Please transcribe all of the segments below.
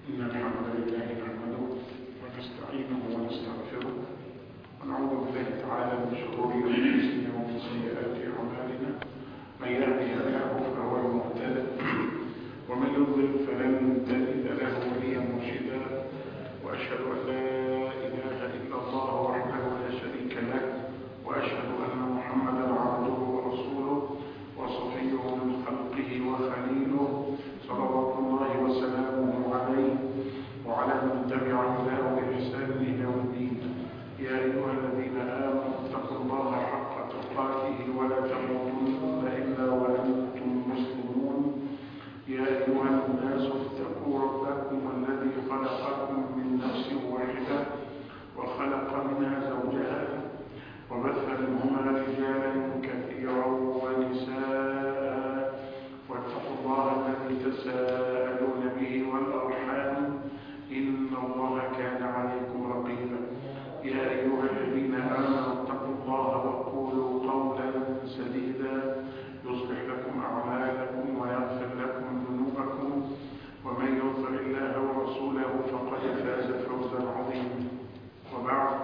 إن الحمد لله نحمده ونستعينه ونستغفره ونعوذ بالله تعالى من شرور أنفسنا ومن سيئات أعمالنا من يهده الله فهو المهتد ومن يضلل فلن تجد له وليا مرشدا وأشهد أن لا إله إلا الله وحده لا شريك له وأشهد أن محمدا عبده ورسوله وصفيه من خلقه وخليله صلوات الله وسلامه عليه وعلى من تبع هداه بإحسان إلى يوم الدين يا أيها الذين آمنوا اتقوا الله حق تقاته ولا تموتن إلا وأنتم مسلمون يا أيها الناس اتقوا ربكم الذي خلقكم من نفس واحدة وخلق منها زوجها وبث منهما رجالا كثيرا ونساء واتقوا الله الذي تساءلون به والأرحام إن الله كان عليكم رقيبا يا أيها الذين آمنوا اتقوا الله وقولوا قولا سديدا يصلح لكم أعمالكم ويغفر لكم ذنوبكم ومن يطع الله ورسوله فقد فاز فوزا عظيما وبعد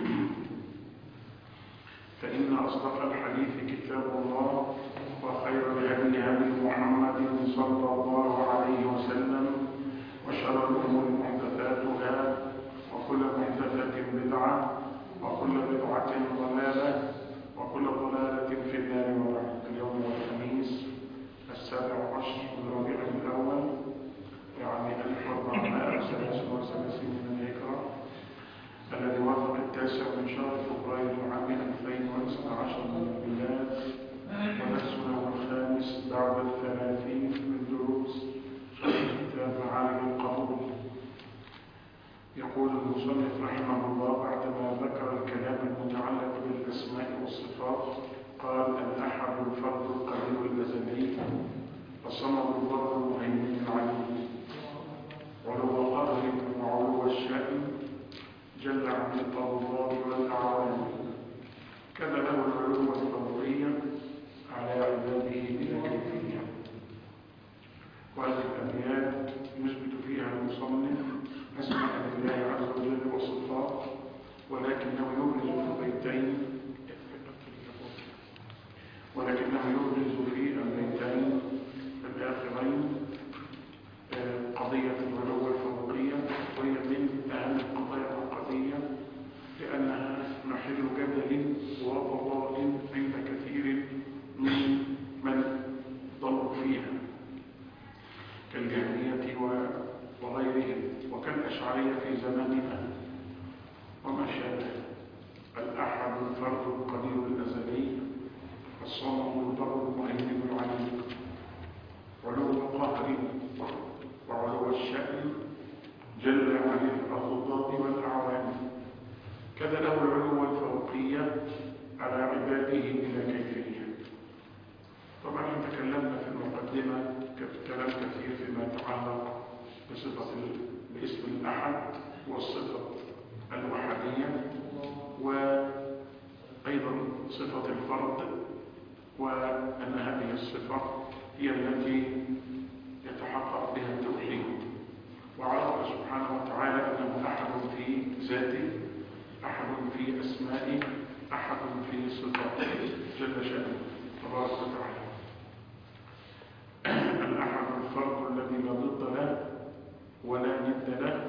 فإن أصدق الحديث كتاب الله وخير الهدي هدي محمد صلى الله عليه وسلم وشر الأمور محدثاتها وكل محدثة بدعة وكل بدعة ضلالة وكل ضلالة في النار وبعد اليوم الخميس السابع عشر من ربيع الأول يعني 1433 من الهجرة الذي وافق التاسع من شهر فبراير عام 2019 من الميلاد ونفسنا الخامس بعد الثلاثين من دروس كتاب معالم القبول يقول المصنف رحمه الله بعدما ذكر الكلام المتعلق بالاسماء والصفات قال الاحد الفرد القدير الازلي الصمد الضر المهيمن العليم ولو قهر وعلو الشأن جل عن الطواب والأعوان كان له العلوم الفضلية على عباده بلا كيفية وهذه الأبيات يثبت فيها المصنف أسماء لله عز وجل وصفات ولكنه يبرز في بيتين ولكنه يبرز في البيتين الآخرين قضية العلو الفوقية وهي من أهم القضايا العقدية لأنها محل جدل وضلال عند كثير من من ضلوا فيها كالجهمية وغيرهم وكالأشعرية في زماننا وما شابه الأحد الفرد القدير الأزلي الصمد البر المهيمن العليم علو القهر وعلو الشأن جل عن الأضداد والأعوان كذا له العلو الفوقية على عباده بلا كيفية طبعا تكلمنا في المقدمة كلام كثير فيما يتعلق بصفة باسم الأحد والصفة الوحدية وأيضا صفة الفرد وأن هذه الصفة هي التي يتحقق بها التوحيد وعرف سبحانه وتعالى أنه أحد في ذاته أحد في أسمائه أحد في صفاته جل شأنه تبارك وتعالى الأحد الفرد الذي لا ضد له ولا ند له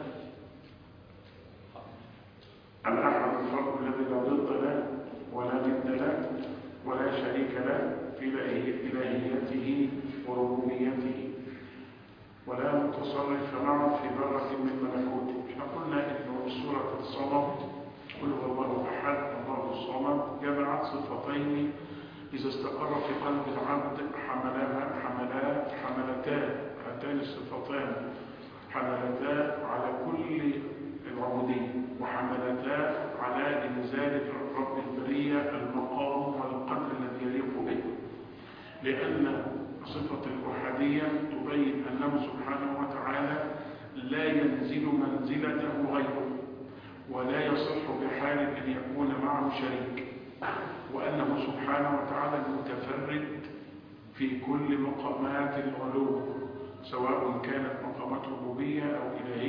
الأحد الفرد الذي لا ضد له ولا ند له ولا شريك له في إلهيته وربوبيته ولا متصرف معه في ذرة من ملكوته احنا قلنا انه سورة الصمد قل هو الله احد الله الصمد جمعت صفتين اذا استقر في قلب العبد حملها حملا حملتا هاتان الصفتان حملتا على كل العبودية وحملتا على انزال رب البرية المقام والقدر الذي يليق به لأن صفة الأحدية تبين أنه سبحانه وتعالى لا ينزل منزلته غيره ولا يصح بحال أن يكون معه شريك وأنه سبحانه وتعالى المتفرد في كل مقامات العلو سواء كانت مقامات ربوبية أو إلهية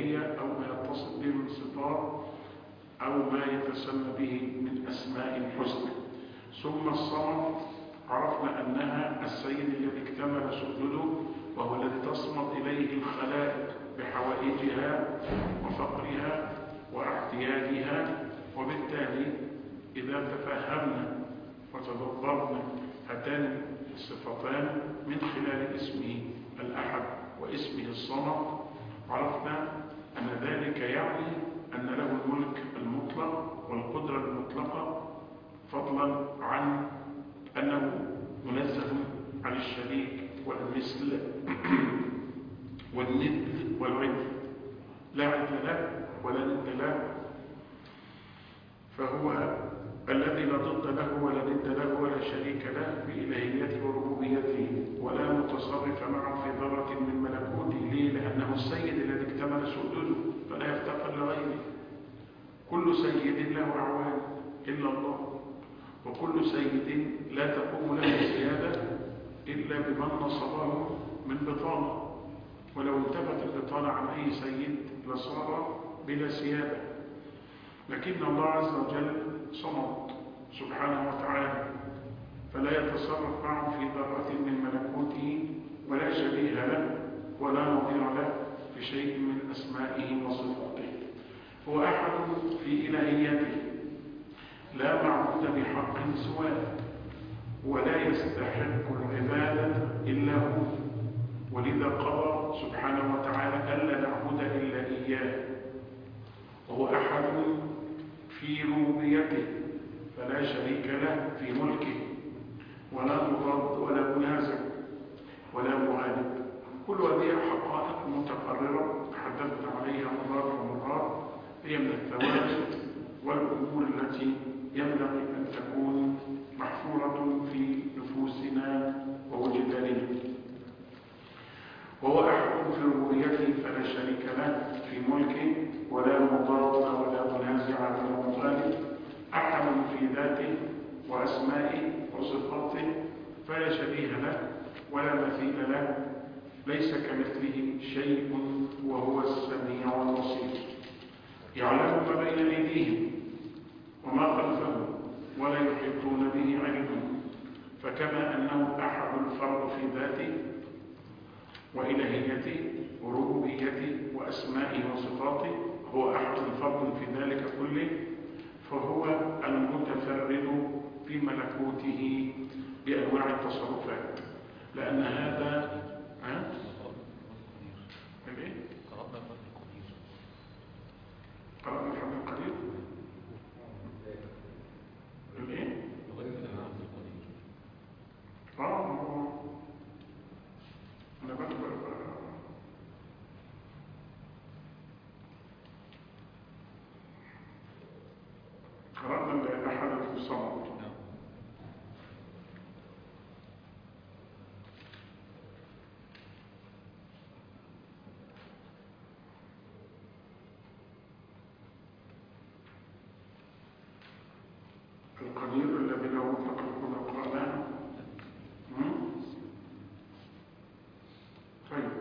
الصفات أو ما يتسمى به من أسماء الحسنى ثم الصمد عرفنا أنها السيد الذي اكتمل سؤدده وهو الذي تصمد إليه الخلائق بحوائجها وفقرها واحتياجها وبالتالي إذا تفهمنا وتدبرنا هاتان الصفتان من خلال اسمه الأحد واسمه الصمد عرفنا أن ذلك يعني أن له الملك المطلق والقدرة المطلقة فضلا عن أنه منزه عن الشريك والمثل والند والعد لا عد له ولا ند له فهو الذي لا ضد له ولا ند له ولا شريك له في إلهيته وربوبيته ولا متصرف معه في ذرة من ملكوته ليه؟ لأنه السيد الذي اكتمل سؤدده فلا يفتقر لغيره كل سيد له أعوان إلا الله وكل سيد لا تقوم له زيادة إلا بمن نصبه من بطانة ولو انتفت البطانة عن أي سيد لصار بلا سيادة لكن الله عز وجل صمد سبحانه وتعالى فلا يتصرف معه في ذرة من ملكوته ولا شبيه له ولا نظير له في شيء من أسمائه وصفاته هو أحد في إلهيته لا معبود بحق سواه ولا يستحق العبادة إلا هو ولذا قضى سبحانه وتعالى ألا نعبد إلا إياه وهو أحد في ربوبيته فلا شريك له في ملكه ولا مضاد ولا منازع ولا معاند كل هذه حقائق متقررة تحدثنا عليها مرات ومرات هي من الثوابت والأمور التي ينبغي أن تكون محفورة في نفوسنا ووجداننا وهو أحد في ربوبيته فلا شريك له في ملكه ولا مضاد ولا منازع ولا مخالف أحد في ذاته وأسمائه وصفاته فلا شبيه له ولا مثيل له ليس كمثله شيء وهو السميع البصير يعلم ما بين أيديهم وما خلفهم ولا يحيطون به علما فكما أنه أحد الفرد في ذاته وإلهيته وربوبيته وأسمائه وصفاته هو أحد الفرد في ذلك كله فهو المتفرد في ملكوته بأنواع التصرفات لأن هذا ها؟ الايه؟ قرأنا الحمد القدير الايه؟ اه ما هو انا بكبر قرأنا أحد الصمد القدير الذي له مطلق الكون قرآنه طيب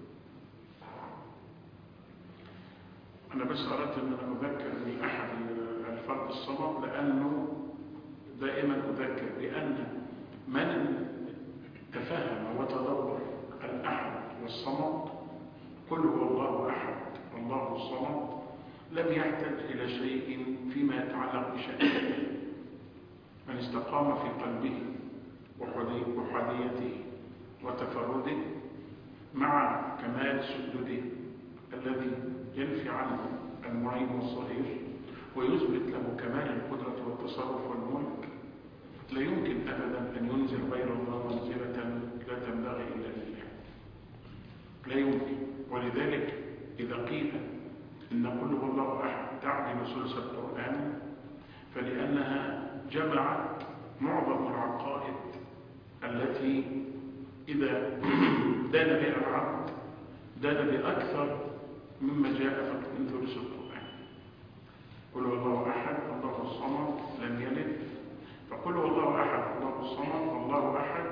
أنا بس أردت أن أذكر بأحد الفرد الصمد لأنه دائما أذكر بأن من تفهم وتدبر الأحد والصمد قل هو الله أحد الله الصمد لم يحتج إلى شيء فيما يتعلق بشأنه من استقام في قلبه وحديته وتفرده مع كمال سدده الذي ينفي عنه المعين والصغير ويثبت له كمال القدرة والتصرف والملك لا يمكن أبدا أن ينزل غير الله منزلة لا تنبغي إلا لله لا يمكن ولذلك إذا قيل إن قل هو الله أحد تعدل ثلث القرآن فلأنها جمعت معظم العقائد التي إذا دان بها العبد دان بأكثر مما جاء من ثلث القرآن قل هو الله أحد الله الصمد لم يلد فقل هو الله أحد الله الصمد الله أحد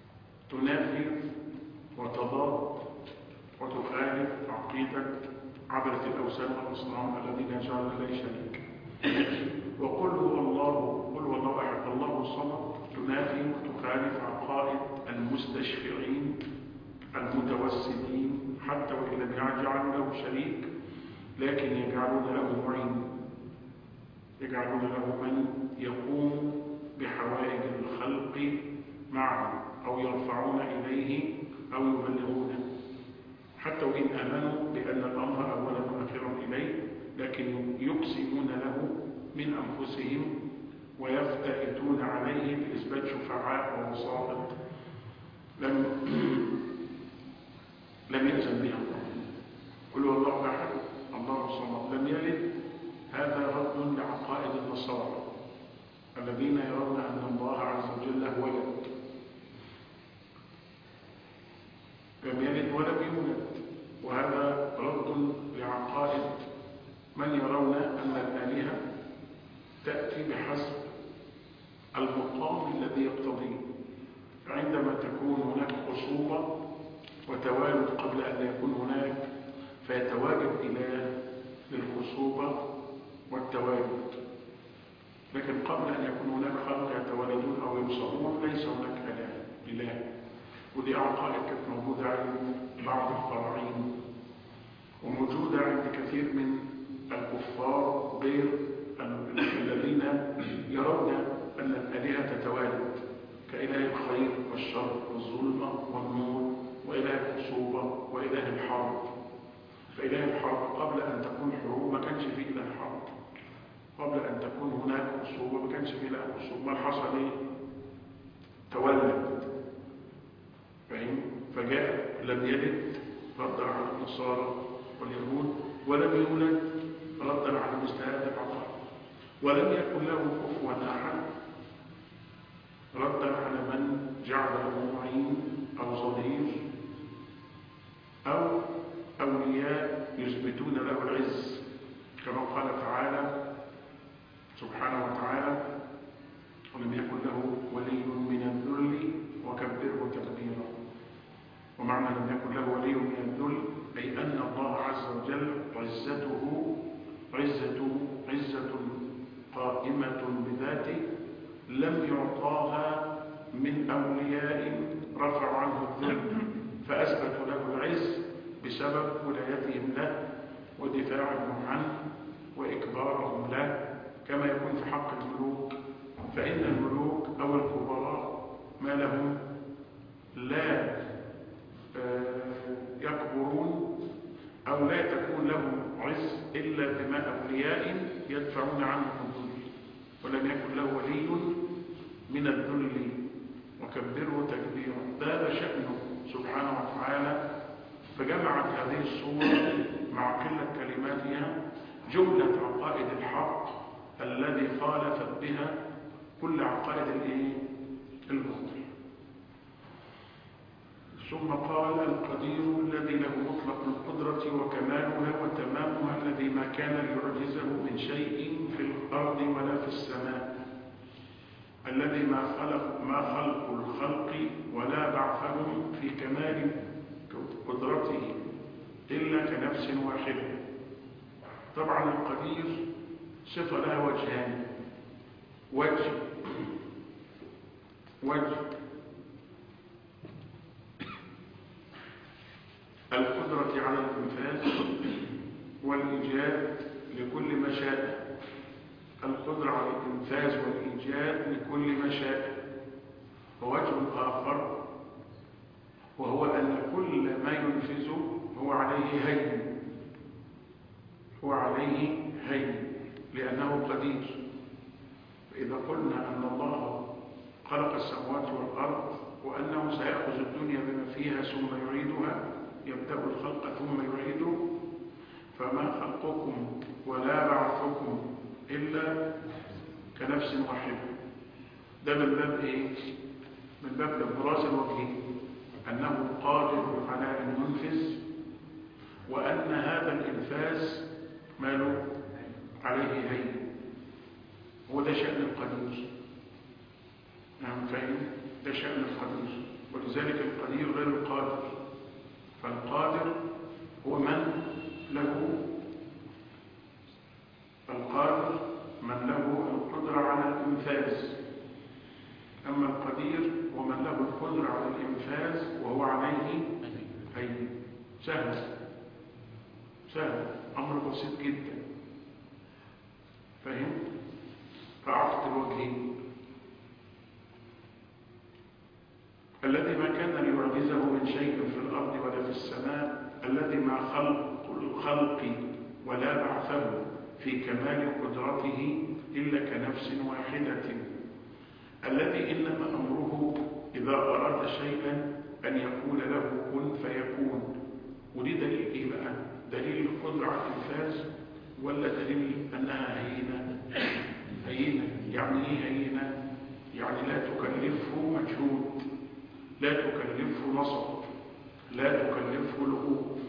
تنافي وتضاد وتخالف عقيدة عبدة الأوثان والأصنام الذين يجعلون لله شريك وقل هو الله قل هو الله أحد الله الصمد تنافي وتخالف عقائد المستشفعين المتوسمين حتى وإن لم يجعلوا له شريك لكن يجعلون له معين يجعلون له من يقوم بحوائج الخلق معه أو يرفعون إليه أو يبلغونه حتى وإن آمنوا بأن الأمر أولا وآخرا إليه لكن يقسمون له من أنفسهم ويفتئتون عليه بإثبات شفعاء ووسائط لم لم يأذن بها الله قل هو الله أحد الله الصمد لم يلد هذا رد لعقائد النصارى الذين يرون أن الله عز وجل ولد لم يلد ولم يولد وهذا رد لعقائد من يرون أن الآلهة تأتي بحسب المقام الذي يقتضيه عندما تكون هناك خصوبة وتوالد قبل أن يكون هناك فيتواجد إله للخصوبة والتوالد لكن قبل أن يكون هناك خلق يتوالدون أو يبصرون ليس هناك إله إله ودي عقائد كانت موجودة عند بعض الفراعين وموجودة عند كثير من الكفار غير الذين يرون أن الآلهة تتوالد كإله الخير والشر والظلمة والنور وإله الخصوبة وإله الحرب فإله الحرب قبل أن تكون حروب ما كانش فيه إله حرب قبل أن تكون هناك خصوبة ما كانش فيه إله خصوبة ما حصل إيه؟ تولد فاهم؟ فجاء لم يلد رد على النصارى واليهود ولم يولد ردا على مثل هذا العقائد ولم يكن له كفوا احد ردا على من جعل له معين او ظهير او اولياء يثبتون له العز كما قال تعالى سبحانه وتعالى ولم يكن له ولي من الذل وكبره تكبيرا ومعنى لم يكن له ولي من الذل أي أن الله عز وجل عزته عزة عزة قائمة بذاته لم يعطاها من أولياء رفعوا عنه الذل فأثبتوا له العز بسبب ولايتهم له ودفاعهم عنه وإكبارهم له كما يكون في حق الملوك فإن الملوك أو الكبراء ما لهم لا يكبرون أو لا تكون لهم عز إلا بما أولياء يدفعون عنهم الذل ولم يكن له ولي من الذل وكبره تكبيرا هذا شأنه سبحانه وتعالى فجمعت هذه الصورة مع قلة كلماتها جملة عقائد الحق الذي خالفت بها كل عقائد الايه الباطل ثم قال القدير الذي له مطلق القدرة وكمالها وتمامها الذي ما كان ليعجزه من شيء في الأرض ولا في السماء الذي ما خلق ما خلق الخلق ولا بعثهم في كمال قدرته إلا كنفس واحدة طبعا القدير صفة لها وجهان وجه وجه القدرة على الإنفاذ والإيجاد لكل ما شاء القدرة على الإنفاذ والإيجاد لكل ما شاء ووجه آخر وهو أن كل ما ينفذه هو عليه هين هو عليه هين لأنه قدير فإذا قلنا أن الله خلق السماوات والأرض وأنه سيأخذ الدنيا بما فيها ثم يعيدها يبدأ الخلق ثم يعيده فما خلقكم ولا بعثكم إلا كنفس واحدة ده من باب إيه؟ من باب إبراز الوجه أنه قادر على أن ينفذ وأن هذا الإنفاذ ماله عليه هين هو ده شأن القدير نعم فاهم ده شأن القدير ولذلك القدير غير القادر فالقادر هو من له التنفاذ وهو عليه هين سهل سهل أمر بسيط جدا فاهم فأعطت الوجهين الذي ما كان ليعجزه من شيء في الأرض ولا في السماء الذي ما خلق الخلق ولا بعثه في كمال قدرته إلا كنفس واحدة الذي إنما أمره إذا أراد شيئا أن يقول له كن فيكون ودي دليل إيه بقى دليل القدرة على الإنفاذ ولا دليل أنها هينة هينة يعني إيه هينة يعني لا تكلفه مجهود لا تكلفه نصب لا تكلفه لغوب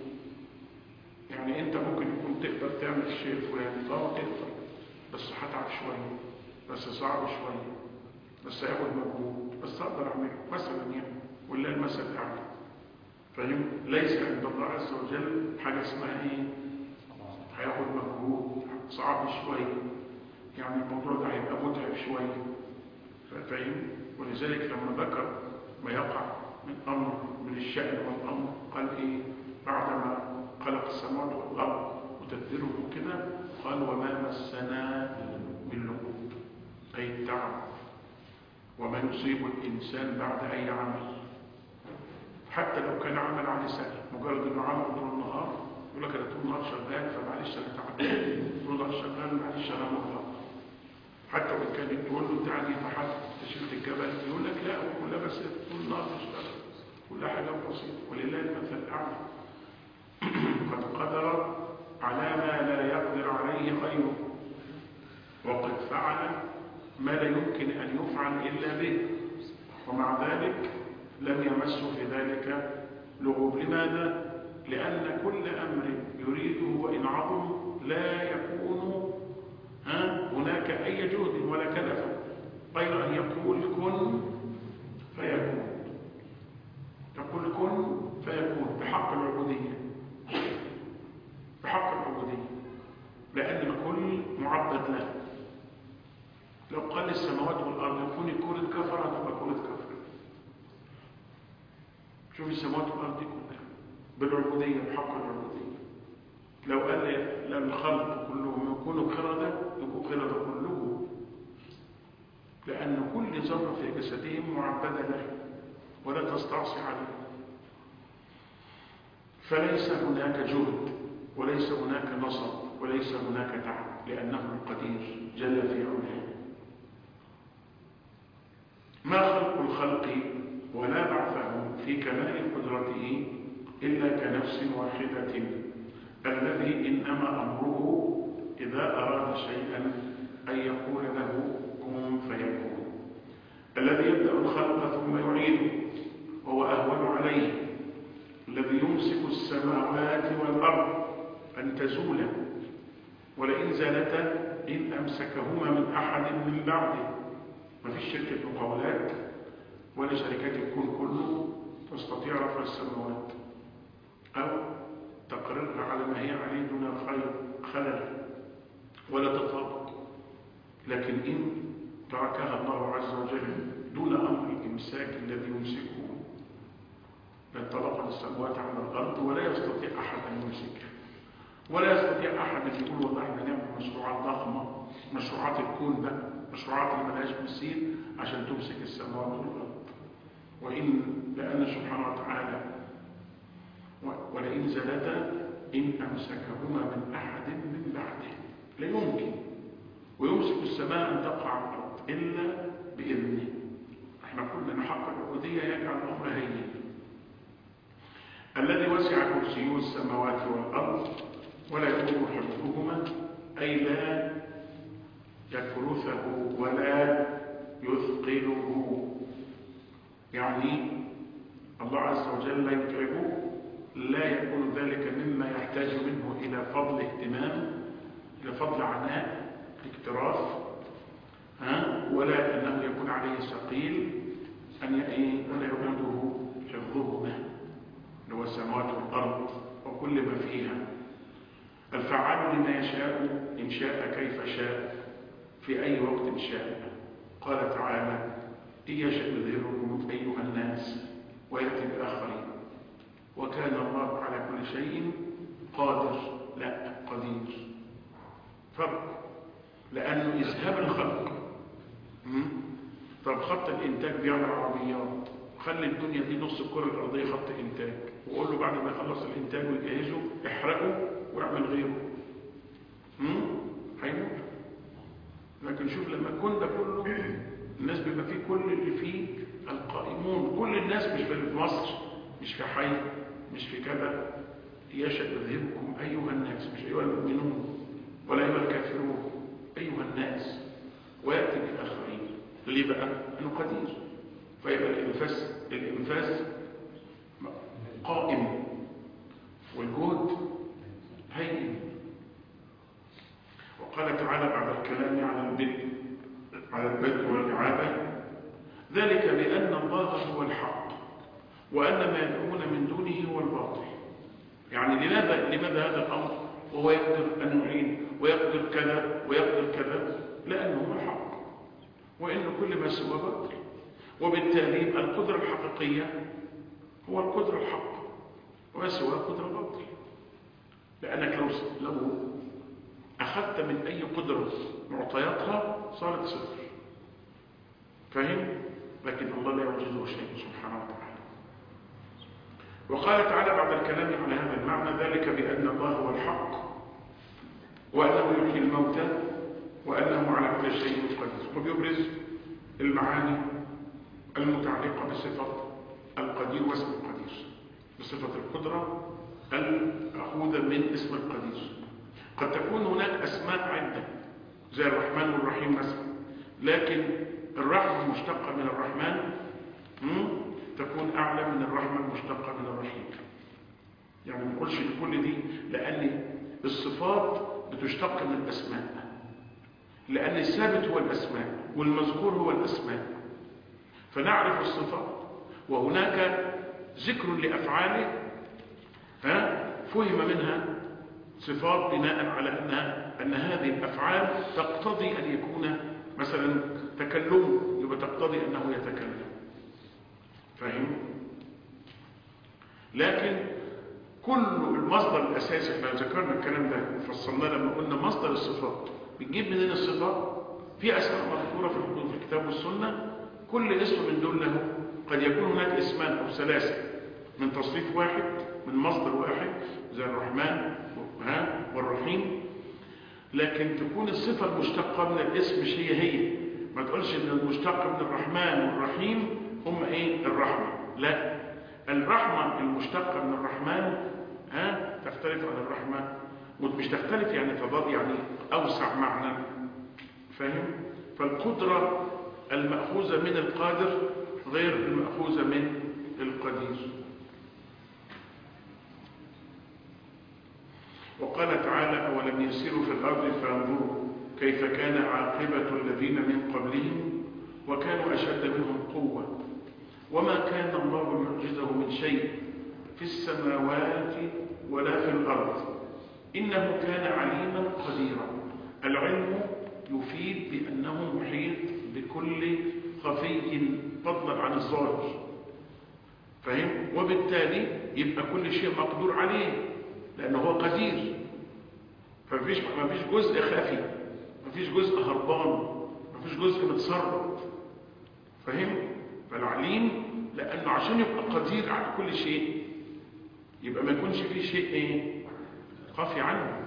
يعني انت ممكن يكون تقدر تعمل الشيء الفلاني اه تقدر بس هتعب شويه بس صعب شويه بس هياخد مجهود بس اقدر اعمله مثلا يعني ولا المثل الاعلى فاهم ليس عند الله عز وجل حاجه اسمها ايه هياخد مجهود صعب شويه يعني الموضوع ده هيبقى متعب شويه فاهم ولذلك لما ذكر ما يقع من أمر من الشأن والأمر قال إيه بعدما خلق السماوات والأرض وتدبيره كده قال وما مسنا من لغوب أي التعب وما يصيب الإنسان بعد أي عمل حتى لو كان عمل عليه سهل مجرد انه عمل طول النهار يقول لك انا طول النهار شغال فمعلش انا تعبان طول النهار شغال معلش انا مرهق حتى وان كان تقول له انت عادي فحت شلت الجبل يقول لك لا كلها بس طول النهار تشتغل كلها حاجات بسيطه ولله المثل الاعلى قد قدر على ما لا يقدر عليه غيره وقد فعل ما لا يمكن ان يفعل الا به ومع ذلك لم يمس في ذلك لغوب لماذا لان كل امر يريده وان عظم لا يكون ها هناك اي جهد ولا كلفه غير أن يقول كن فيكون يقول كن فيكون بحق العبودية بحق العبودية لأن الكل معبد له لو قال السماوات والأرض يكون كرة كفر هتبقى كرة كفر شوف السماوات والأرض دي كلها بالعبودية بحق العبودية لو قال للخلق كلهم يكونوا قردة يبقوا قردة كلهم لأن كل ذرة في جسدهم معبدة له ولا تستعصي عليه فليس هناك جهد وليس هناك نصب وليس هناك تعب لأنه القدير جل في علاه ما خلق الخلق ولا بعثهم في كمال قدرته إلا كنفس واحدة الذي إنما أمره إذا أراد شيئا أن يقول له كن فيكون الذي يبدأ الخلق ثم يعيده وهو أهون عليه الذي يمسك السماوات والأرض أن تزولا ولئن زالتا إن أمسكهما من أحد من بعده ما فيش شركة مقاولات ولا شركات الكون كله تستطيع رفع السماوات أو تقررها على ما هي عليه دون خلل ولا تطابق لكن إن تركها الله عز وجل دون أمر الإمساك الذي يمسكه لانطلقت السماوات على الأرض ولا يستطيع أحد أن يمسكها ولا يستطيع أحد أن يقول والله احنا نعمل مشروعات ضخمة مشروعات الكون بقى مشروعات اللي ملهاش مثيل عشان تمسك السماوات والأرض وإن لأن سبحانه وتعالى ولئن زلتا إن أمسكهما من أحد من بعده لا يمكن ويمسك السماء أن تقع على الأرض إلا بإذنه احنا قلنا ان حق العبودية يجعل الأمر هين الذي وسع كرسيه السماوات والأرض ولا يكون حفظهما أي لا يكرثه ولا يثقله يعني الله عز وجل لا يتعبه لا يكون ذلك مما يحتاج منه إلى فضل اهتمام إلى فضل عناء اكتراث ها ولا أنه يكون عليه ثقيل أن ولا يعوده حفظهما اللي هو السماوات والأرض وكل ما فيها الفعال لما يشاء إن شاء كيف شاء في أي وقت شاء قال تعالى إن يشاء يظهركم أيها الناس ويأتي بآخرين وكان الله على كل شيء قادر لا قدير فرق لأنه إذهاب الخلق مم؟ طب خط الإنتاج بيعمل عربيات خلي الدنيا دي نص الكرة الأرضية خط إنتاج وقول له بعد ما يخلص الإنتاج ويجهزه احرقه واعمل غيره مم؟ هيموت لكن شوف لما يكون ده كله الناس بيبقى فيه كل اللي فيه القائمون كل الناس مش في مصر مش في حي مش في كذا يشأ يذهبكم أيها الناس مش أيها المؤمنون ولا أيها الكافرون أيها الناس ويأتي بالآخرين ليه بقى؟ أنه قدير فيبقى الإنفاس الإنفاس قائم والجهد هين وقال تعالى بعد الكلام على البدء على البدء والإعادة ذلك بأن الله هو الحق وأن ما يدعون من دونه هو الباطل يعني لماذا لماذا هذا الأمر وهو يقدر أن يعين ويقدر كذا ويقدر كذا لأنه هو الحق وإن كل ما سوى باطل وبالتالي القدرة الحقيقية هو القدرة الحق وما سوى قدرة باطل لأنك لو لو أخذت من أي قدرة معطياتها صارت صفر فهم؟ لكن الله لا يعجزه شيء سبحانه وتعالى وقال تعالى بعد الكلام على هذا المعنى ذلك بأن الله هو الحق وأنه يحيي الموتى وأنه على كل شيء قدير وبيبرز المعاني المتعلقة بصفة القدير واسم القدير بصفة القدرة المأخوذة من اسم القدير قد تكون هناك أسماء عدة زي الرحمن والرحيم مثلا لكن الرحمة المشتقة من الرحمن تكون أعلى من الرحمة المشتقة من الرحيم يعني ما نقولش كل دي لأن الصفات بتشتق من الأسماء لأن الثابت هو الأسماء والمذكور هو الأسماء فنعرف الصفات وهناك ذكر لأفعاله ها فهم منها صفات بناء على أنها أن هذه الأفعال تقتضي أن يكون مثلا تكلم يبقى تقتضي أنه يتكلم فاهم لكن كل المصدر الأساسي احنا ذكرنا الكلام ده وفصلناه لما قلنا مصدر الصفات بنجيب منين الصفات في أسماء مذكورة في الحدود في الكتاب والسنة كل اسم من دول له قد يكون هناك اسمان أو ثلاثة من تصريف واحد من مصدر واحد زي الرحمن ها والرحيم لكن تكون الصفة المشتقة من الاسم مش هي هي ما تقولش ان المشتق من الرحمن والرحيم هم ايه الرحمة لا الرحمة المشتقة من الرحمن ها تختلف عن الرحمة مش تختلف يعني تضاد يعني اوسع معنى فاهم فالقدرة المأخوذة من القادر غير المأخوذة من القدير وقال تعالى أولم يسيروا في الأرض فانظروا كيف كان عاقبة الذين من قبلهم وكانوا أشد منهم قوة وما كان الله يعجزه من شيء في السماوات ولا في الأرض إنه كان عليما قديرا العلم يفيد بأنه محيط بكل خفي فضلا عن الظاهر فهم؟ وبالتالي يبقى كل شيء مقدور عليه لأنه هو قدير فمفيش مفيش جزء خفي مفيش جزء هربان مفيش جزء متسرب فهم؟ فالعليم لأنه عشان يبقى قدير على كل شيء يبقى ما يكونش فيه شيء ايه خافي عنه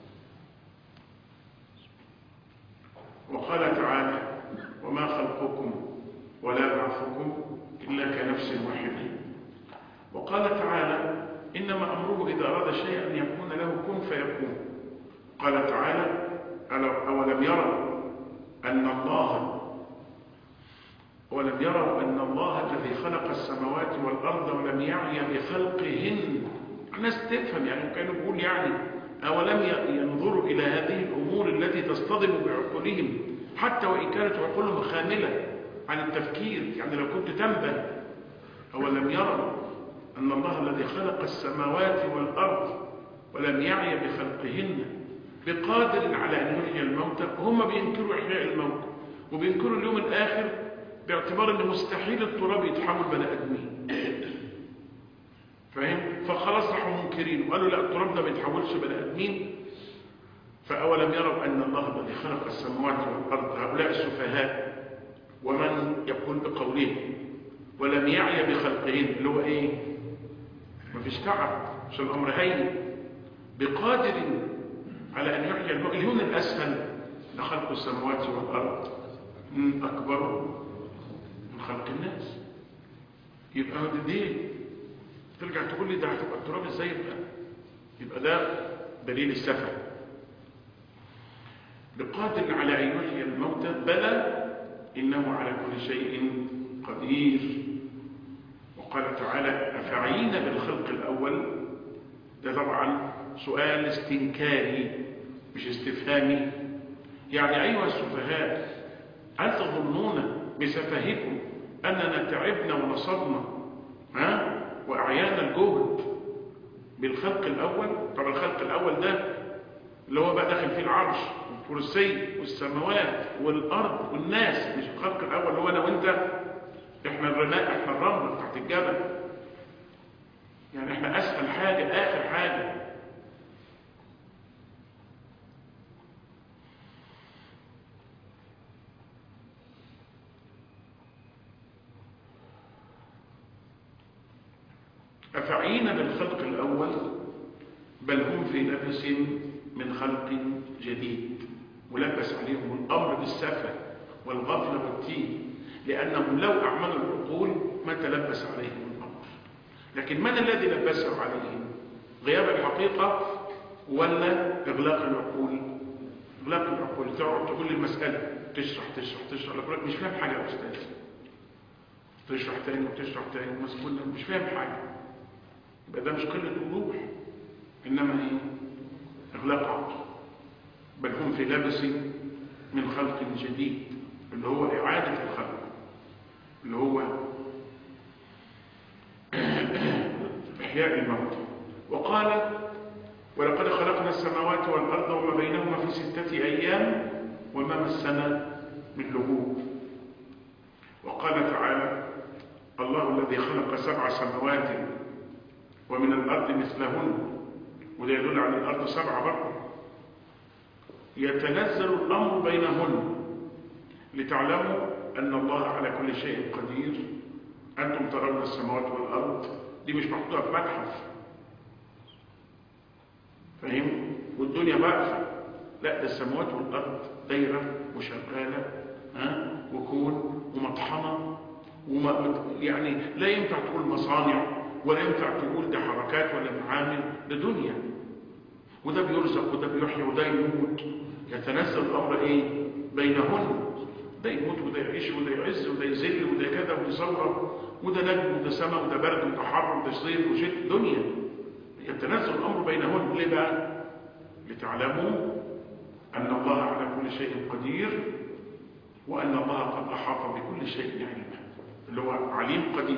وقال تعالى وما خلقكم ولا بعثكم إلا كنفس واحدة وقال تعالى إنما أمره إذا أراد شيئا أن يكون له كن فيكون قال تعالى أولم يروا أن الله ولم يروا أن الله الذي خلق السماوات والأرض ولم يعي بخلقهن الناس تفهم يعني كانوا بيقول يعني أولم ينظروا إلى هذه الأمور التي تصطدم بعقولهم حتى وإن كانت عقولهم خاملة عن التفكير يعني لو كنت تنبه أولم يروا أن الله الذي خلق السماوات والأرض ولم يعي بخلقهن بقادر على أن يحيي الموتى هم بينكروا إحياء الموت وبينكروا اليوم الآخر باعتبار أن مستحيل التراب يتحمل بني آدمين المفكرين وقالوا لا التراب ده ما يتحولش بني ادمين فاولم يروا ان الله الذي خلق السماوات والارض هؤلاء السفهاء ومن يقول بقولهم ولم يعي بخلقهم اللي هو ايه مفيش تعب مش الامر هين بقادر على ان يحيي الموت اليون الاسفل لخلق السماوات والارض اكبر من خلق الناس يبقى ده دي ترجع تقول لي ده هتبقى التراب ازاي يبقى يبقى ده دليل السفه بقادر على ان يحيي الموتى بلى انه على كل شيء قدير وقال تعالى افعينا بالخلق الاول ده طبعا سؤال استنكاري مش استفهامي يعني ايها السفهاء هل تظنون بسفهكم اننا تعبنا ونصبنا ها واعيانا الجهد بالخلق الاول طب الخلق الاول ده اللي هو بقى داخل فيه العرش والكرسي والسماوات والارض والناس مش الخلق الاول اللي هو انا وانت احنا الرماء احنا الرمل تحت الجبل يعني احنا اسفل حاجه اخر حاجه أفعين بالخلق الأول بل هم في لبس من خلق جديد ولبس عليهم الأمر بالسفة والغفلة والتين لأنهم لو أعملوا العقول ما تلبس عليهم الأمر لكن من الذي لبسه عليهم غياب الحقيقة ولا إغلاق العقول إغلاق العقول تقعد تقول لي المسألة تشرح تشرح تشرح لك مش فاهم حاجة يا أستاذ تشرح تاني وتشرح تاني ومسكول مش فاهم حاجة يبقى ده مش قلة وضوح إنما إيه إغلاق عقل بل هم في لبس من خلق جديد اللي هو إعادة الخلق اللي هو إحياء الموت وقال ولقد خلقنا السماوات والأرض وما بينهما في ستة أيام وما مسنا من لغوب وقال تعالى الله الذي خلق سبع سماوات ومن الأرض مثلهن وده يدل على الأرض سبعة برضه يتنزل الأمر بينهن لتعلموا أن الله على كل شيء قدير أنتم ترون السماوات والأرض دي مش محطوطة في متحف فاهم والدنيا واقفة لا ده السماوات والأرض دايرة وشغالة ها وكون ومطحنة وما يعني لا ينفع تقول مصانع ولا ينفع تقول ده حركات ولا معامل ده دنيا وده بيرزق وده بيحيي وده يموت يتنزل الأمر إيه بينهن ده يموت وده يعيش وده يعز وده يذل وده كذا وده ثورة وده نجم وده سماء وده برد وده حر وده صيف وشتاء دنيا يتنزل الأمر بينهن ليه بقى لتعلموا أن الله على كل شيء قدير وأن الله قد أحاط بكل شيء علما اللي هو عليم قدير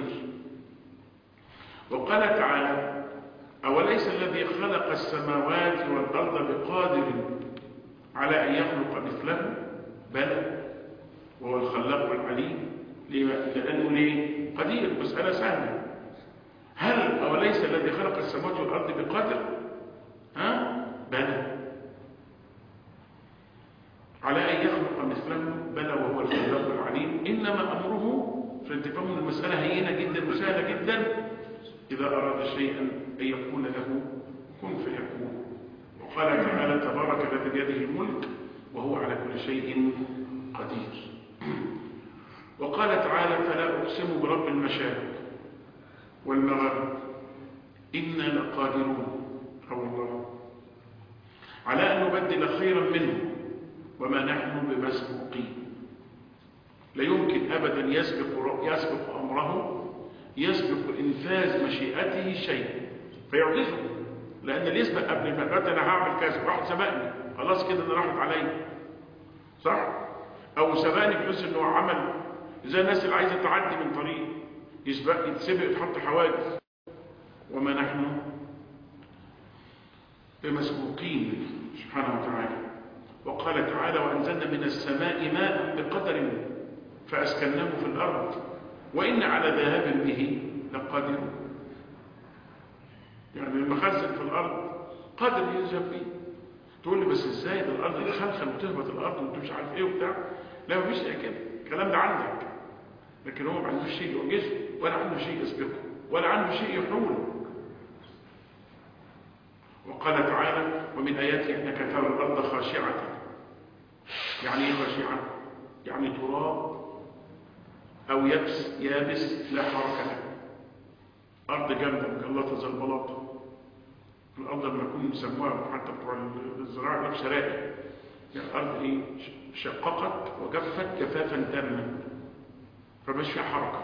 وقال تعالى أوليس الذي خلق السماوات والأرض بقادر على أن يخلق مثله بلى وهو الخلاق العليم لأنه ليه قدير مسألة سهلة هل أوليس الذي خلق السماوات والأرض بقادر ها بلى على أن يخلق مثله بلى وهو الخلاق العليم إنما أمره فانتفهم المسألة هينة جدا وسهلة جدا إذا أراد شيئا أن يقول له كن فيكون وقال تعالى تبارك الذي بيده الملك وهو على كل شيء قدير وقال تعالى فلا أقسم برب المشارق والمغارب إنا لقادرون أو الله على أن نبدل خيرا منه وما نحن بمسبوقين لا يمكن أبدا يسبق, يسبق أمره يسبق إنفاذ مشيئته شيء فيعجزه لأن اللي يسبق قبل ما أنا هعمل كذا واحد سبقني خلاص كده أنا راحت عليا صح؟ أو سبقني بحيث إنه عمل زي الناس اللي عايزة تعدي من طريق يسبق يتسبق يتحط حواجز وما نحن بمسبوقين سبحانه وتعالى وقال تعالى وأنزلنا من السماء ماء بقدر فأسكناه في الأرض وإن على ذهاب به لقادرون يعني المخزن في الارض قادر يذهب بيه تقول لي بس ازاي ده الارض تخلخل وتهبط الارض وانت مش عارف ايه وبتاع لا مفيش زي كده الكلام ده عندك لكن هو ما عندوش شيء يعجزه ولا عنده شيء يسبقه ولا عنده شيء يحوله وقال تعالى ومن آياته أنك ترى الأرض خاشعة يعني ايه خاشعة يعني تراب أو يبس يابس لا حركة له أرض جامدة مجلطة زي البلاطة الأرض لما يكون يسموها حتى بتوع الزراعة يقول شرائع يعني الأرض إيه شققت وجفت جفافا تاما فمش فيها حركة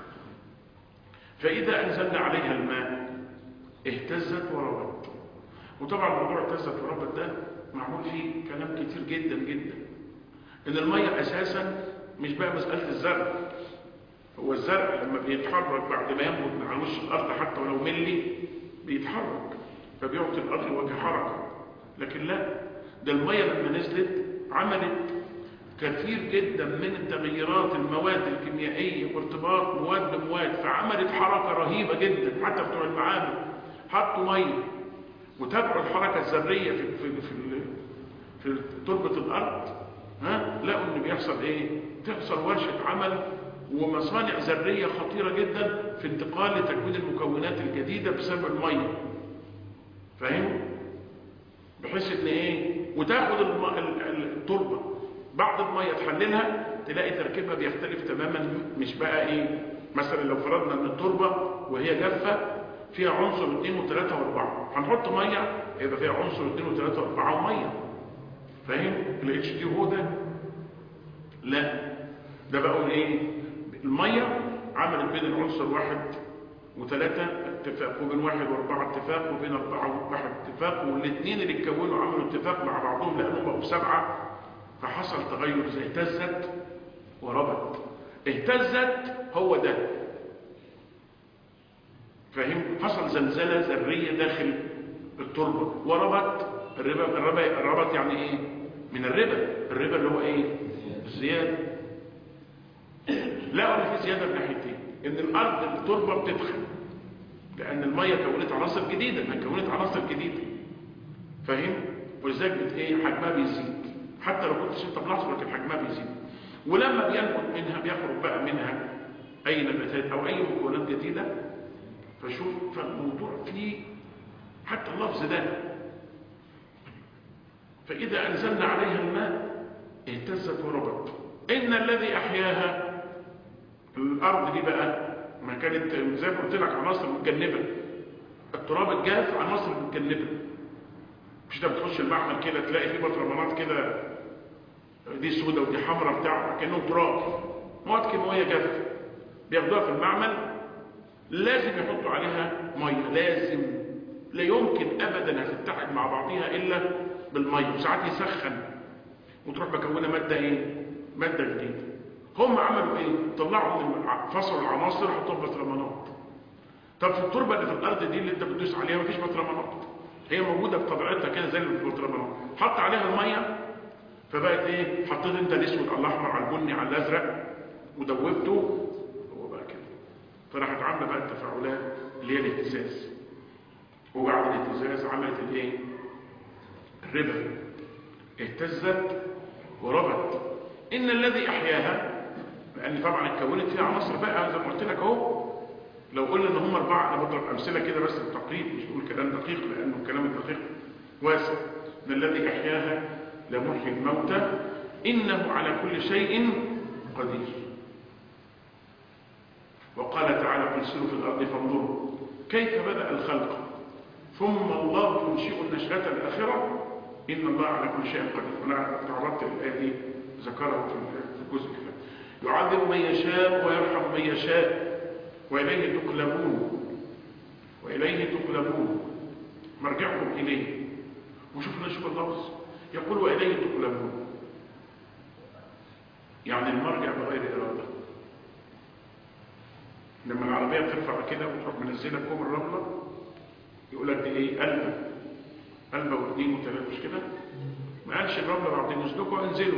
فإذا أنزلنا عليها الماء اهتزت وربت وطبعا موضوع اهتزت وربت ده معمول فيه كلام كتير جدا جدا ان المية اساسا مش بقى مسألة الزرع هو الزرع لما بيتحرك بعد ما ينبت من على وش الارض حتى ولو ملي بيتحرك فبيعطي الارض وجه حركة لكن لا ده المية لما نزلت عملت كثير جدا من التغيرات المواد الكيميائية وارتباط مواد بمواد فعملت حركة رهيبة جدا حتى بتوع المعامل حطوا مية وتابعوا الحركة الذرية في في في, في تربة الأرض ها لقوا إن بيحصل إيه؟ تحصل ورشة عمل ومصانع ذرية خطيرة جدا في انتقال لتكوين المكونات الجديدة بسبب المية فاهم؟ بحيث إن إيه؟ وتاخد الم... التربة بعض المية تحللها تلاقي تركيبها بيختلف تماما مش بقى إيه؟ مثلا لو فرضنا إن التربة وهي جافة فيها عنصر 2 و3 و4 هنحط ميه يبقى فيها عنصر 2 و3 و4 وميه فاهم الاتش دي هو ده لا ده بقى ايه الميه عملت بين العنصر واحد وثلاثة اتفاق وبين واحد واربعة اتفاق وبين اربعة وواحد اتفاق والاثنين اللي اتكونوا عملوا اتفاق مع بعضهم لانهم بقوا سبعة فحصل تغير زي اهتزت وربت اهتزت هو ده فاهم حصل زلزلة ذرية داخل التربة وربط الربا الربا الربط يعني ايه من الربا الربا اللي هو ايه الزيادة لقوا ان في زيادة من ناحيتين ان الارض التربة بتدخل لان المية كونت عناصر جديدة ما كونت عناصر جديدة فاهم ولذلك بت ايه حجمها بيزيد حتى لو كنت انت ملاحظ لكن حجمها بيزيد ولما بينبت منها بيخرج بقى منها اي نباتات او اي مكونات جديده فشوف فالموضوع فيه حتى اللفظ ده فإذا أنزلنا عليها الماء اهتزت وربت إن الذي أحياها الأرض دي بقى ما كانت زي ما قلت لك عناصر متجنبة التراب الجاف عناصر متجنبة مش ده بتخش المعمل كده تلاقي فيه بطرمانات كده دي سودة ودي حمراء بتاع كأنه تراب مواد كيماوية جافة بياخدوها في المعمل لازم يحطوا عليها ميه لازم لا يمكن ابدا هتتحد مع بعضها الا بالميه وساعات يسخن وتروح مكونه ماده ايه ماده جديده هم عملوا ايه طلعوا من فصلوا العناصر حطوها في بطرمانات طب في التربه اللي في الارض دي اللي انت بتدوس عليها مفيش بطرمانات هي موجوده بطبيعتها كده زي البطرمانات حط عليها الميه فبقت ايه حطيت انت الاسود على الاحمر على البني على الازرق ودوبته هو بقى كده فراحت عامله بقى التفاعلات اللي هي الاهتزاز وبعد الاهتزاز عملت الايه الربا اهتزت وربت ان الذي احياها لان طبعا اتكونت فيها عناصر بقى زي ما قلت لك اهو لو قلنا ان هم اربعه انا بضرب امثله كده بس بالتقريب مش بقول كلام دقيق لانه الكلام الدقيق واسع ان الذي احياها لمحيي الموتى انه على كل شيء قدير وقال تعالى قل سيروا في الارض فانظروا كيف بدا الخلق ثم الله ينشئ النشأة الآخرة إن الله على كل شيء قدير وأنا تعرضت الآية دي ذكرها في الجزء كده يعذب من يشاء ويرحم من يشاء وإليه تقلبون وإليه تقلبون مرجعكم إليه وشوف نشوف اللفظ يقول وإليه تقلبون يعني المرجع بغير إرادة لما العربية بترفع كده وتروح منزلة كوم الرملة يقول لك دي ايه قلبة قلبة واثنين وثلاثة مش كده ما قالش الرملة بعد نزلكوا انزلوا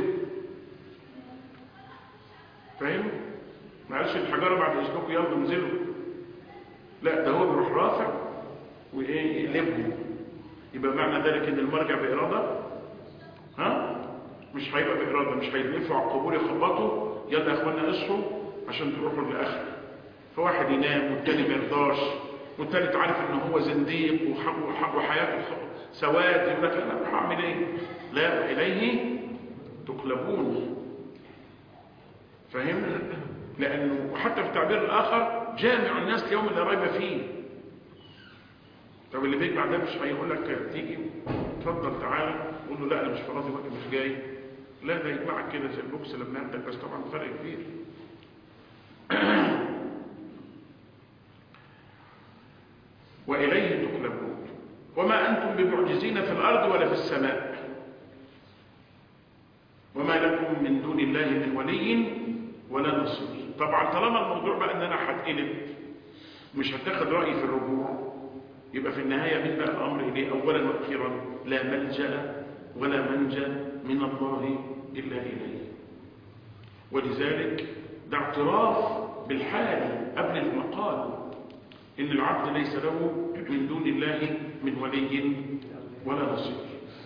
فاهم ما قالش الحجارة بعد نزلكوا يلا انزلوا لا ده هو بيروح رافع وايه يقلبهم يبقى معنى ذلك ان المرجع باراده ها مش هيبقى باراده مش هيلفوا على القبور يخبطوا يلا يا اخوانا اصحوا عشان تروحوا للاخر فواحد ينام والتاني ما يرضاش والتالت عارف ان هو زنديق وحياته سواد يقول لك انا اروح اعمل ايه لا اليه تقلبون فاهم لانه وحتى في التعبير الاخر جامع الناس ليوم لا ريب فيه طب اللي بيجمع ده مش هيقول لك تيجي اتفضل تعالى قول له لا انا مش فاضي وانا مش جاي لا ده يجمعك كده زي البوكس لما ياخدك بس طبعا فرق كبير واليه تقلبون وما انتم بمعجزين في الارض ولا في السماء وما لكم من دون الله من ولي ولا نصير طبعا طالما الموضوع بقى ان انا هتقلب مش هتاخد رايي في الرجوع يبقى في النهايه مين بقى الامر اليه اولا واخيرا لا ملجا ولا منجا من الله الا اليه ولذلك ده اعتراف بالحال قبل المقال ان العبد ليس له من دون الله من ولي ولا نصير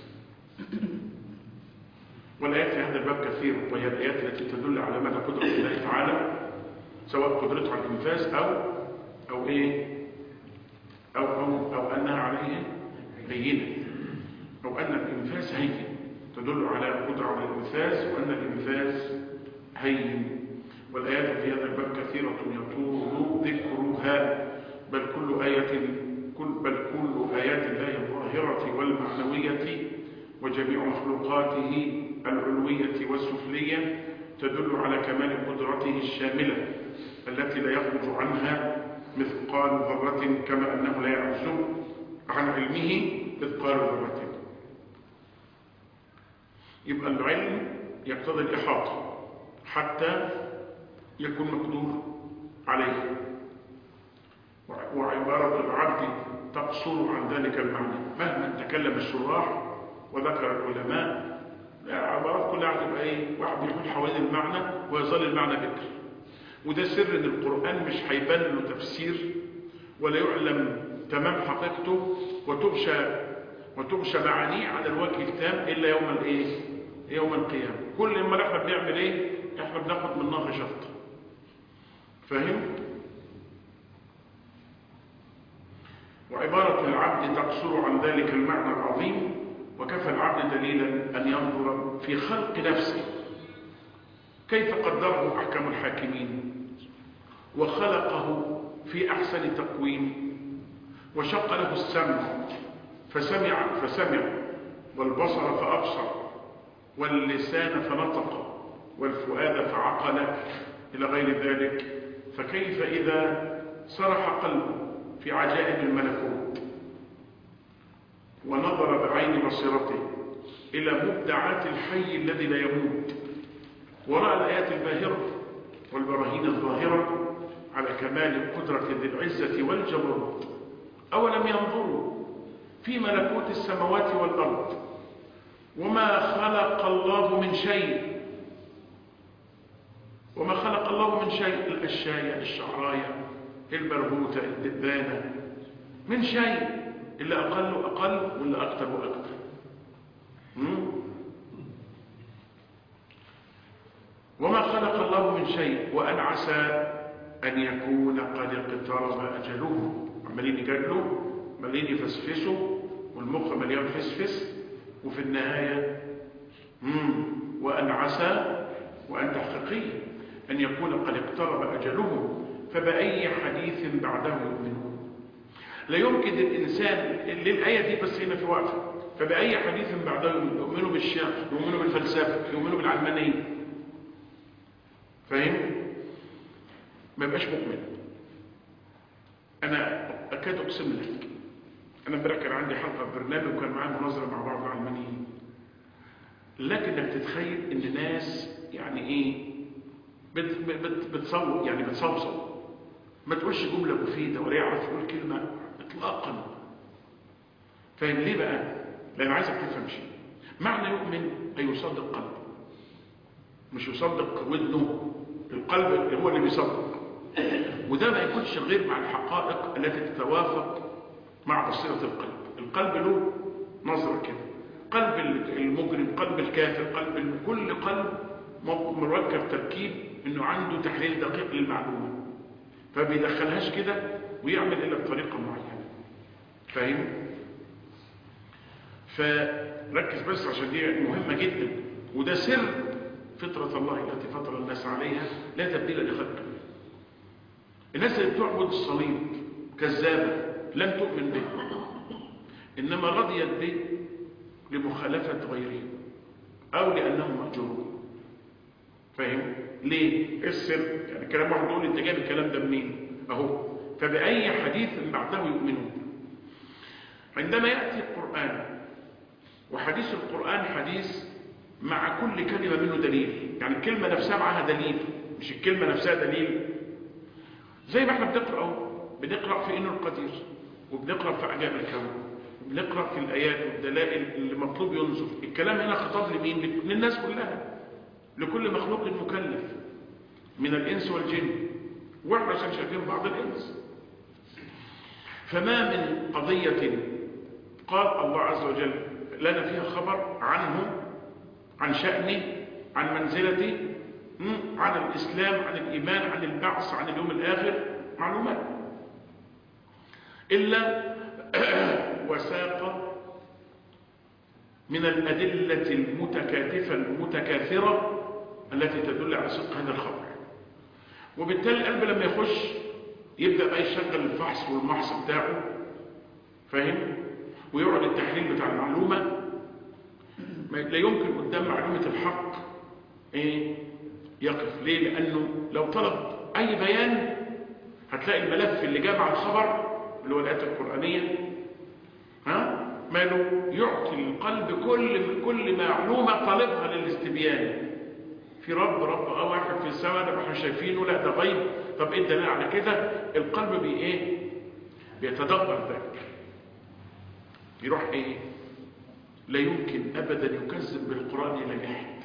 والآيات في هذا الباب كثيرة وهي الآيات التي تدل على مدى قدرة الله تعالى سواء قدرته على الإنفاذ أو أو إيه أو أو أو أنها عليه هينة أو أن الإنفاذ هين تدل على القدرة على الإنفاذ وأن الإنفاذ هين والآيات في هذا الباب كثيرة يطول ذكرها بل كل آية كل بل كل آيات الله الظاهرة والمعنوية وجميع مخلوقاته العلوية والسفلية تدل على كمال قدرته الشاملة التي لا يخرج عنها مثقال ذرة كما أنه لا يعزو عن علمه مثقال ذرة يبقى العلم يقتضي الإحاطة حتى يكون مقدور عليه وعبارة العبد تقصر عن ذلك المعنى مهما تكلم الشراح وذكر العلماء العبارات كلها هتبقى ايه واحد يقول حوالين المعنى ويظل المعنى بكر وده سر ان القرآن مش هيبان له تفسير ولا يعلم تمام حقيقته وتغشى وتغشى معانيه على الوجه التام الا يوم الايه يوم القيامه كل ما احنا بنعمل ايه احنا بناخد من نهر شط فاهم وعبارة العبد تقصر عن ذلك المعنى العظيم وكفى العبد دليلا أن ينظر في خلق نفسه كيف قدره أحكم الحاكمين وخلقه في أحسن تقويم وشق له السمع فسمع فسمع والبصر فأبصر واللسان فنطق والفؤاد فعقل إلى غير ذلك فكيف إذا سرح قلبه في عجائب الملكوت ونظر بعين بصيرته إلى مبدعات الحي الذي لا يموت ورأى الآيات الباهرة والبراهين الظاهرة على كمال قدرة ذي العزة والجبروت أولم ينظروا في ملكوت السماوات والأرض وما خلق الله من شيء وما خلق الله من شيء الأشاية الشعراية البرهوتة الدبانة من شيء اللي أقل أقل واللي أكثر وأكثر وما خلق الله من شيء وأن عسى أن يكون قد اقترب أجله عمالين يجادلوا عمالين يفسفسوا والمخ مليان فسفس وفي النهاية مم. وأن عسى وأن تحقيقيا أن يكون قد اقترب أجله فبأي حديث بعده يؤمنون لا يمكن الإنسان للآية دي بس هنا في وقفة فبأي حديث بعده يؤمنوا بالشعر يؤمنوا بالفلسفة يؤمنوا بالعلمانية فاهم؟ ما يبقاش مؤمن أنا أكاد أقسم لك أنا امبارح كان عندي حلقة في برنامج وكان معايا مناظرة مع بعض العلمانيين لكنك تتخيل إن ناس يعني إيه بت بت بتصوت يعني بتصوصو ما تقولش جملة مفيدة ولا يعرف يقول كلمة اطلاقا فاهم ليه بقى لان عايزك تفهم شيء معنى يؤمن أن يصدق قلبه مش يصدق ودنه القلب هو اللي بيصدق وده ما يكونش غير مع الحقائق التي تتوافق مع بصيرة القلب القلب له نظرة كده قلب المجرم قلب الكافر قلب كل قلب مركب تركيب انه عنده تحليل دقيق للمعلومة فبيدخلهاش كده ويعمل الا بطريقة معينة فاهم فركز بس عشان دي مهمة جدا وده سر فطرة الله التي فطر الناس عليها لا تبديل لخلق الله الناس اللي بتعبد الصليب كذابة لم تؤمن به إنما رضيت به لمخالفة غيره أو لأنه مأجور فاهم؟ ليه؟ السر يعني كلام واحد يقول انت جايب الكلام ده منين؟ أهو فبأي حديث بعده يؤمنون عندما يأتي القرآن وحديث القرآن حديث مع كل كلمة منه دليل يعني الكلمة نفسها معها دليل مش الكلمة نفسها دليل زي ما احنا بنقرأ اهو بنقرأ في إنه القدير وبنقرأ في عجائب الكون بنقرأ في الآيات والدلائل اللي مطلوب ينظر الكلام هنا خطاب لمين؟ للناس كلها لكل مخلوق مكلف من الإنس والجن واحنا عشان شايفين بعض الإنس فما من قضية قال الله عز وجل لنا فيها خبر عنه عن شأنه عن منزلته عن الإسلام عن الإيمان عن البعث عن اليوم الآخر معلومات إلا وساق من الأدلة المتكاتفة المتكاثرة التي تدل على صدق هذا الخبر وبالتالي القلب لما يخش يبدأ بقى يشغل الفحص والمحص بتاعه فاهم ويقعد التحليل بتاع المعلومة لا يمكن قدام معلومة الحق ايه يقف ليه لأنه لو طلب أي بيان هتلاقي الملف اللي جاء مع الخبر اللي هو الآيات القرآنية ها ماله يعطي القلب كل كل معلومة طالبها للاستبيان في رب رب اه واحد في السماء ده احنا شايفينه لا ده غيب طب ايه الدليل على كده القلب بي ايه بيتدبر ذلك يروح ايه لا يمكن ابدا يكذب بالقران الى جحد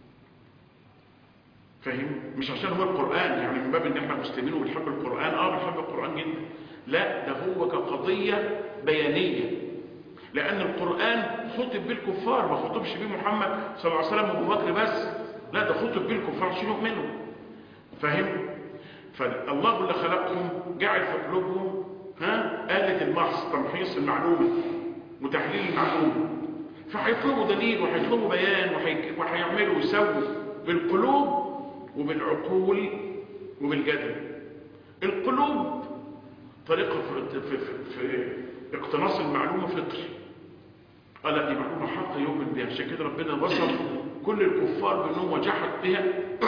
فاهم مش عشان هو القران يعني من باب ان احنا مسلمين وبنحب القران اه بنحب القران جدا لا ده هو كقضيه بيانيه لان القران خطب بالكفار ما خطبش بيه محمد صلى الله عليه وسلم وابو بكر بس لا ده خطب بالكفار عشان يؤمنوا فاهم فالله اللي خلقهم جعل في قلوبهم ها آلة المحص تمحيص المعلومة وتحليل المعلومة فهيطلبوا دليل وهيطلبوا بيان وهيعملوا ويسووا بالقلوب وبالعقول وبالجدل القلوب طريقة في, في, في, في اقتناص المعلومة فطري قال دي معلومة حق يؤمن بها عشان كده ربنا وصف كل الكفار بأنهم وجحد بها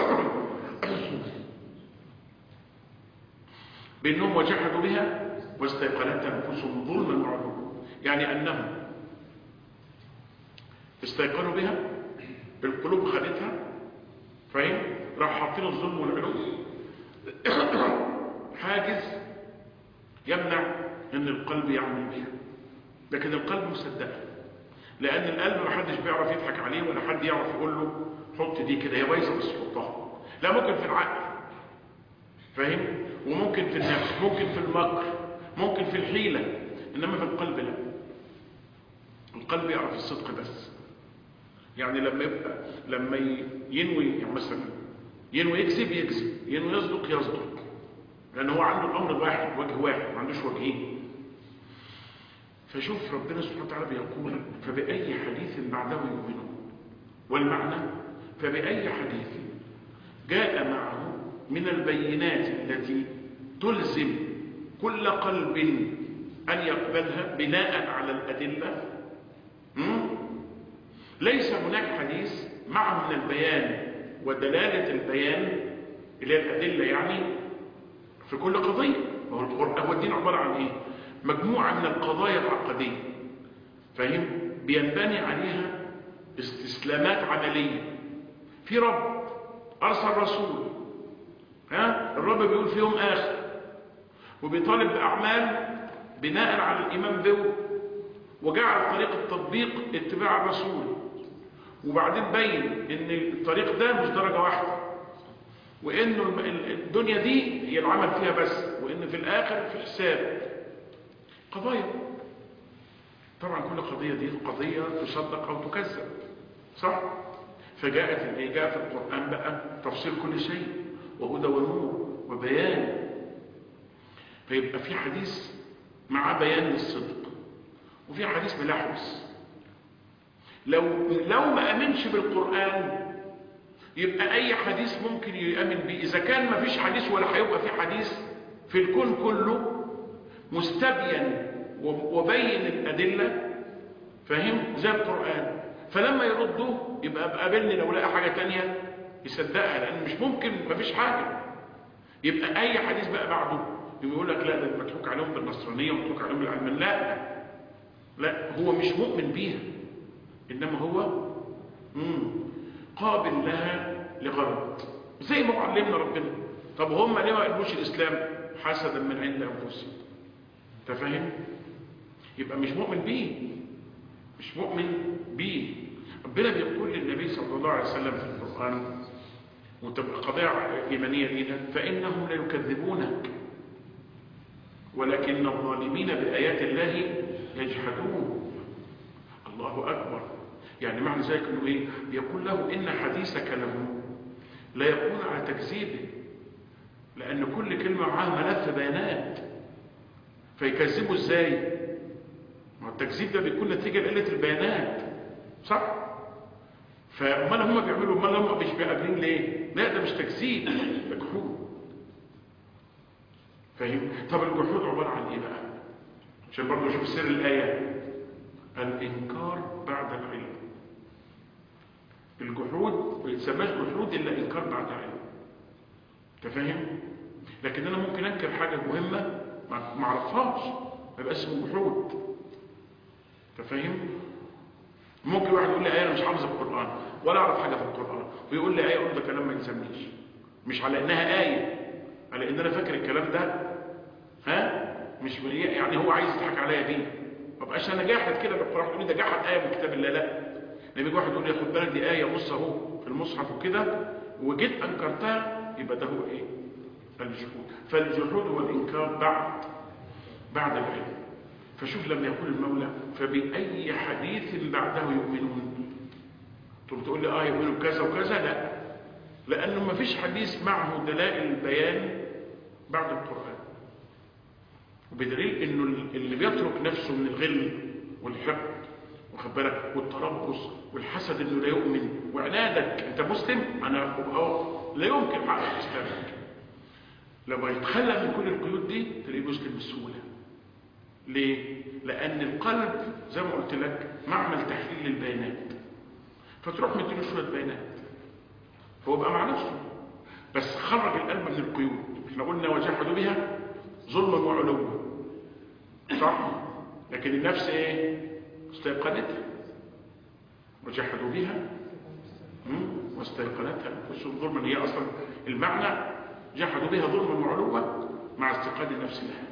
بأنهم وجحدوا بها واستيقنتها أنفسهم ظلما وعلوا يعني أنهم استيقنوا بها القلوب خدتها فاهم راح حاطين الظلم والعلو حاجز يمنع ان القلب يعمل بها لكن القلب مصدقها لان القلب ما حدش بيعرف يضحك عليه ولا حد يعرف يقول له حط دي كده هي بايظه بس حطها لا ممكن في العقل فاهم وممكن في النفس ممكن في المكر ممكن في الحيله انما في القلب لا القلب يعرف الصدق بس يعني لما يبقى لما ينوي يعني مثلا ينوي يكذب يكذب ينوي يصدق يصدق لان هو عنده الامر واحد وجه واحد ما عندوش وجهين فشوف ربنا سبحانه وتعالى بيقول فبأي حديث بعده يؤمنون والمعنى فبأي حديث جاء معه من البينات التي تلزم كل قلب أن يقبلها بناء على الأدلة ليس هناك حديث معه من البيان ودلالة البيان اللي هي الأدلة يعني في كل قضية هو الدين عبارة عن إيه؟ مجموعة من القضايا العقدية فاهم؟ بينبني عليها استسلامات عملية في رب أرسل رسول ها؟ الرب بيقول في يوم آخر وبيطالب بأعمال بناء على الإيمان به وجعل طريق التطبيق اتباع الرسول وبعدين بين ان الطريق ده مش درجة واحدة وانه الدنيا دي هي العمل فيها بس وان في الاخر في حساب قضايا طبعا كل قضية دي قضية تصدق أو تكذب صح؟ فجاءت الايه جاء في القرآن بقى تفصيل كل شيء وهدى ونور وبيان فيبقى في حديث مع بيان للصدق وفي حديث ملحوس لو لو ما امنش بالقرآن يبقى اي حديث ممكن يؤمن به اذا كان ما فيش حديث ولا هيبقى في حديث في الكون كله مستبين وبين الادله فاهم زي القرآن فلما يردوا يبقى بقابلني لو لقى حاجة تانية يصدقها لأن مش ممكن مفيش حاجة يبقى أي حديث بقى بعده يقول لك لا ده مضحوك عليهم بالنصرانية ومضحوك عليهم بالعلمان لا لا هو مش مؤمن بيها إنما هو مم قابل لها لغرض زي ما علمنا ربنا طب هم ليه ما قالوش الإسلام حسدا من عند أنفسهم أنت فاهم؟ يبقى مش مؤمن بيه مش مؤمن بيه ربنا بيقول للنبي صلى الله عليه وسلم في القرآن وتبقى قضايا إيمانية لينا فإنهم ليكذبونك ولكن الظالمين بآيات الله يجحدون الله أكبر يعني معنى ذلك أنه إيه يقول له إن حديثك له لا يكون على تكذيبه لأن كل كلمة معاها ملف بيانات فيكذبوا إزاي ما التكذيب ده بيكون نتيجة لقلة البيانات صح فامال هم بيعملوا امال هم مش بيقابلين ليه لا ده مش تكذيب ده جحود فاهم طب الجحود عبارة عن ايه بقى عشان برضه نشوف سر الآية الإنكار بعد العلم الجحود ما يتسماش جحود إلا إنكار بعد علم أنت فاهم لكن أنا ممكن أنكر حاجة مهمة ما أعرفهاش ما يبقى اسمه جحود أنت فاهم ممكن واحد يقول لي آية أنا مش حافظ القرآن ولا أعرف حاجة في القرآن ويقول لي آية أقول ده كلام ما يلزمنيش مش على إنها آية على إن أنا فاكر الكلام ده ها مش يعني هو عايز يضحك عليا بيه ما بقاش انا جاحد كده بالقران تقول لي ده جاحد ايه من كتاب الله لا لما يجي واحد يقول لي خد بالك دي ايه نص اهو في المصحف وكده وجيت انكرتها يبقى ده هو ايه الجحود فالجحود هو الانكار بعد بعد العلم فشوف لما يقول المولى فبأي حديث بعده يؤمنون تقول تقول لي اه يؤمنوا بكذا وكذا لا لانه ما فيش حديث معه دلائل البيان بعد القرآن وبدليل انه اللي بيترك نفسه من الغل والحقد واخد بالك والتربص والحسد انه لا يؤمن وعنادك انت مسلم انا أبقى لا يمكن حقق اسلامك لما يتخلى من كل القيود دي تلاقيه مسلم بسهوله ليه لان القلب زي ما قلت لك معمل تحليل للبيانات فتروح مديله شويه بيانات هو بقى مع نفسه بس خرج القلب من القيود احنا قلنا وجحدوا بها ظلما وعلوا صح لكن النفس ايه استيقنتها وجحدوا بها واستيقنتها انفسهم ظلما هي اصلا المعنى جحدوا بها ظلما وعلوا مع استيقان النفس لها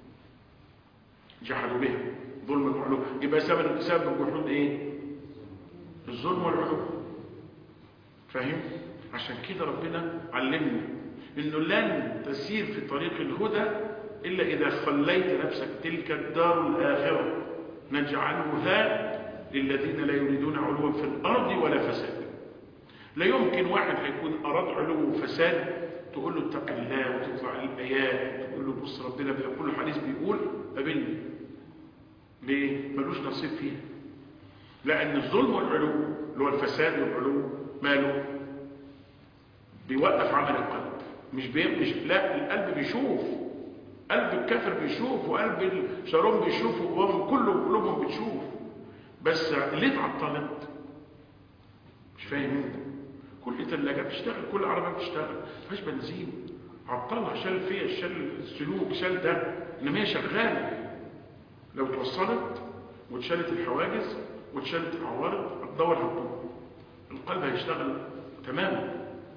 جحدوا بها ظلما وعلوا يبقى سبب سبب الجحود ايه الظلم والعلو فاهم عشان كده ربنا علمنا انه لن تسير في طريق الهدى الا اذا خليت نفسك تلك الدار الاخره نجعلها للذين لا يريدون علوا في الارض ولا فساد لا يمكن واحد هيكون اراد علو وفساد تقول له اتق الله وتطلع الايات تقول له بص ربنا بيقول له حديث بيقول قابلني ليه ملوش نصيب فيها لان الظلم والعلو اللي هو الفساد والعلو ماله بيوقف عمل القلب مش بي... مش لا القلب بيشوف قلب الكافر بيشوف وقلب الشارون بيشوف وهم كله قلوبهم بتشوف بس ليه اتعطلت مش فاهم انت كل ثلاجه بتشتغل كل عربيه بتشتغل مفيش بنزين عطلها شال فيها شال السلوك شال ده انما هي شغاله لو اتوصلت واتشالت الحواجز واتشالت العوارض هتدور هتدور القلب هيشتغل تماما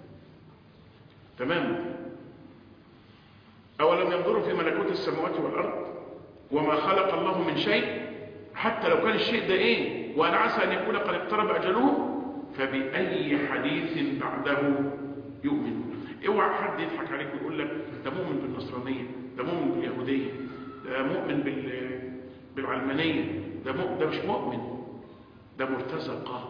تماما أولم ينظروا في ملكوت السماوات والأرض وما خلق الله من شيء حتى لو كان الشيء ده إيه وأن عسى أن يكون قد اقترب أجله فبأي حديث بعده يؤمن اوعى حد يضحك عليك ويقول لك ده مؤمن بالنصرانية ده مؤمن باليهودية ده مؤمن بال... بالعلمانية ده, مؤ... ده مش مؤمن ده مرتزقة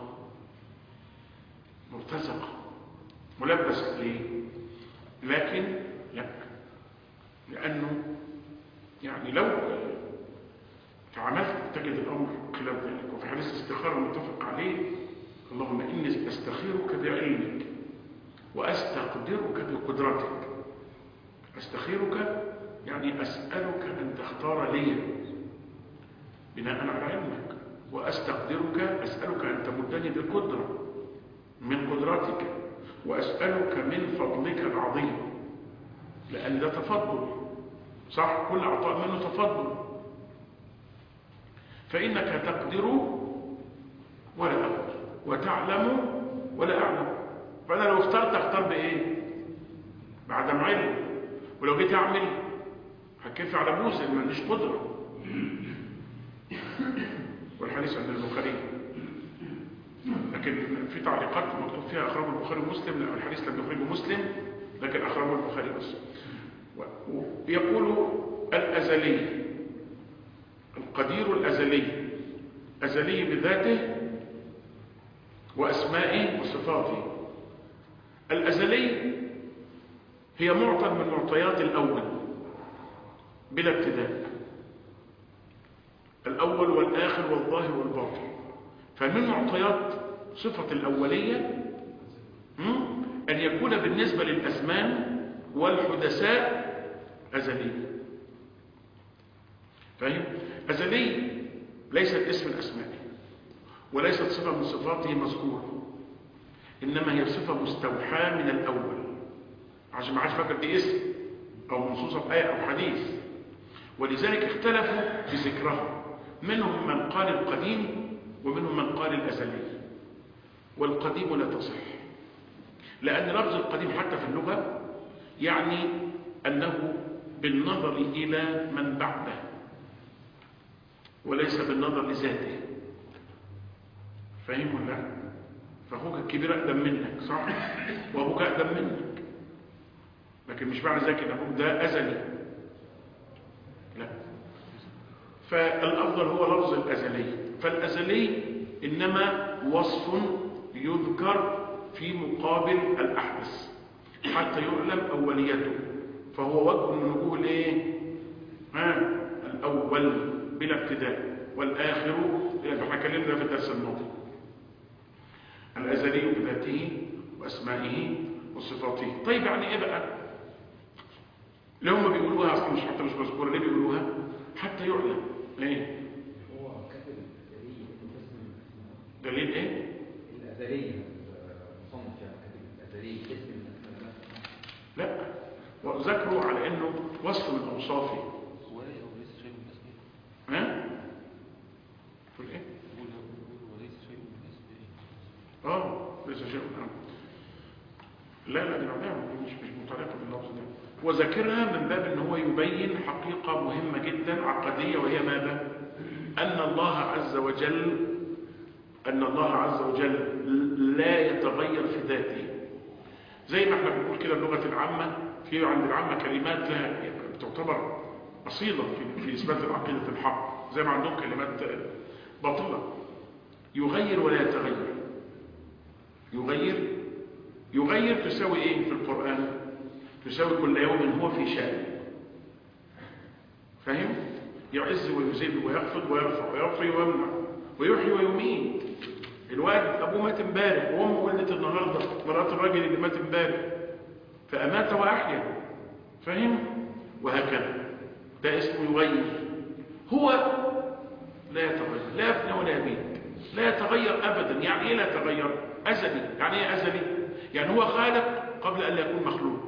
مرتزقة ملبس ليه لكن لا لأنه يعني لو تعاملت تجد الأمر خلاف ذلك وفي حديث الاستخارة متفق عليه اللهم إني أستخيرك بعلمك وأستقدرك بقدرتك أستخيرك يعني أسألك أن تختار لي بناء على علمك وأستقدرك أسألك أن تمدني بالقدرة من قدرتك وأسألك من فضلك العظيم لأن ده تفضل صح كل عطاء منه تفضل فإنك تقدر ولا أقدر وتعلم ولا أعلم فأنا لو اخترت أختار بإيه بعدم علم ولو جيت أعمل هكيف على موسى ما عنديش قدرة والحديث عند البخاري لكن في تعليقات مكتوب فيها أخرج البخاري ومسلم لا الحديث لم يخرجه مسلم لكن أخرجه البخاري بس يقول الأزلي القدير الأزلي أزلي بذاته وأسمائه وصفاته الأزلي هي معطى من معطيات الأول بلا ابتداء الأول والآخر والظاهر والباطن فمن معطيات صفة الأولية أن يكون بالنسبة للأزمان والحدثاء أزلي فاهم؟ أزلي ليست اسم الأسماء وليست صفة من صفاته مذكورة إنما هي صفة مستوحاة من الأول عشان ما عادش فاكر دي اسم أو منصوصة في آية أو حديث ولذلك اختلفوا في ذكرها منهم من قال القديم ومنهم من قال الأزلي والقديم لا تصح لأن لفظ القديم حتى في اللغة يعني أنه بالنظر إلى من بعده وليس بالنظر لذاته فاهم ولا لا فأخوك الكبير أقدم منك صح وأبوك أقدم منك لكن مش معنى ذلك ان ابوك ده ازلي لا فالافضل هو لفظ الازلي فالازلي انما وصف يذكر في مقابل الاحدث حتى يعلم اوليته فهو وجه من وجوه الايه ها الاول بلا ابتداء والاخر احنا اتكلمنا في الدرس الماضي الازلي بذاته واسمائه وصفاته طيب يعني ايه بقى ليه هم بيقولوها اصلا مش حتى مش مذكوره ليه بيقولوها حتى يعلم ايه هو كاتب الأزلية اسم دليل ايه الأزلية مصنف يعني كاتب الأزلية اسم من أسماء الله لا وذكروا على انه وصف من اوصافه وليس وليس شيء من اسمه ها تقول ايه وليس شيء من اسمه اه ليس شيء نعم لا لا دي بعدها مش مش متعلقه باللفظ ده وذكرها من باب ان هو يبين حقيقه مهمه جدا عقديه وهي ماذا ان الله عز وجل ان الله عز وجل لا يتغير في ذاته زي ما احنا بنقول كده اللغه العامه في عند العامه كلمات لها تعتبر اصيله في في اثبات العقيده الحق زي ما عندهم كلمات باطله يغير ولا يتغير يغير يغير تساوي ايه في القرآن تساوي كل يوم هو في شأن فاهم يعز ويذل ويخفض ويرفع ويرفع ويمنع ويحيي ويميت الواد ابوه مات امبارح وامه ولدت النهارده مرات الراجل اللي مات امبارح فامات واحيا فاهم وهكذا ده اسمه يغير هو لا يتغير لا يفنى ولا يبيد لا يتغير ابدا يعني ايه لا يتغير ازلي يعني ايه ازلي يعني هو خالق قبل ان يكون مخلوق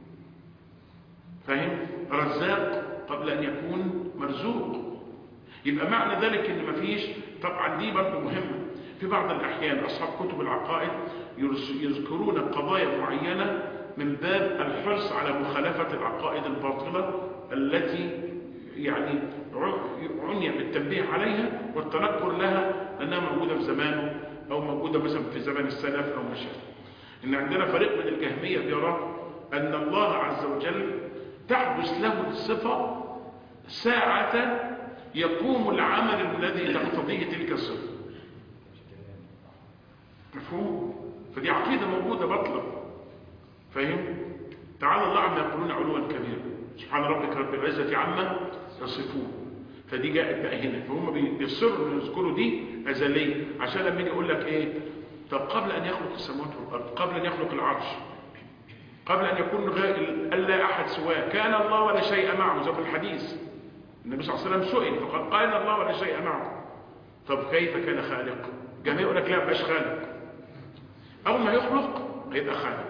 فاهم رزاق قبل ان يكون مرزوق يبقى معنى ذلك ان مفيش طبعا دي برضه مهمه في بعض الاحيان اصحاب كتب العقائد يذكرون قضايا معينه من باب الحرص على مخالفه العقائد الباطله التي يعني عني بالتنبيه عليها والتنكر لها لانها موجوده في زمانه او موجوده مثلا في زمن السلف او ما شابه ان عندنا فريق من الجهميه بيرى ان الله عز وجل تحدث له الصفه ساعه يقوم العمل الذي تقتضيه تلك الصفة مفهوم فدي عقيدة موجودة بطلة فاهم تعالى الله عما يقولون علوا كبيرا سبحان ربك رب العزة عما يصفون فدي جاءت بقى هنا فهم بي- بيصروا ان يذكروا دي ازليه عشان لما يجي يقول لك ايه طب قبل ان يخلق السماوات والارض قبل ان يخلق العرش قبل ان يكون غائل الا احد سواه كان الله ولا شيء معه زي في الحديث النبي صلى الله عليه وسلم سئل فقال قال الله ولا شيء معه طب كيف كان خالق جميع يقول لك لا مبقاش خالق اول ما يخلق هيبقى خالق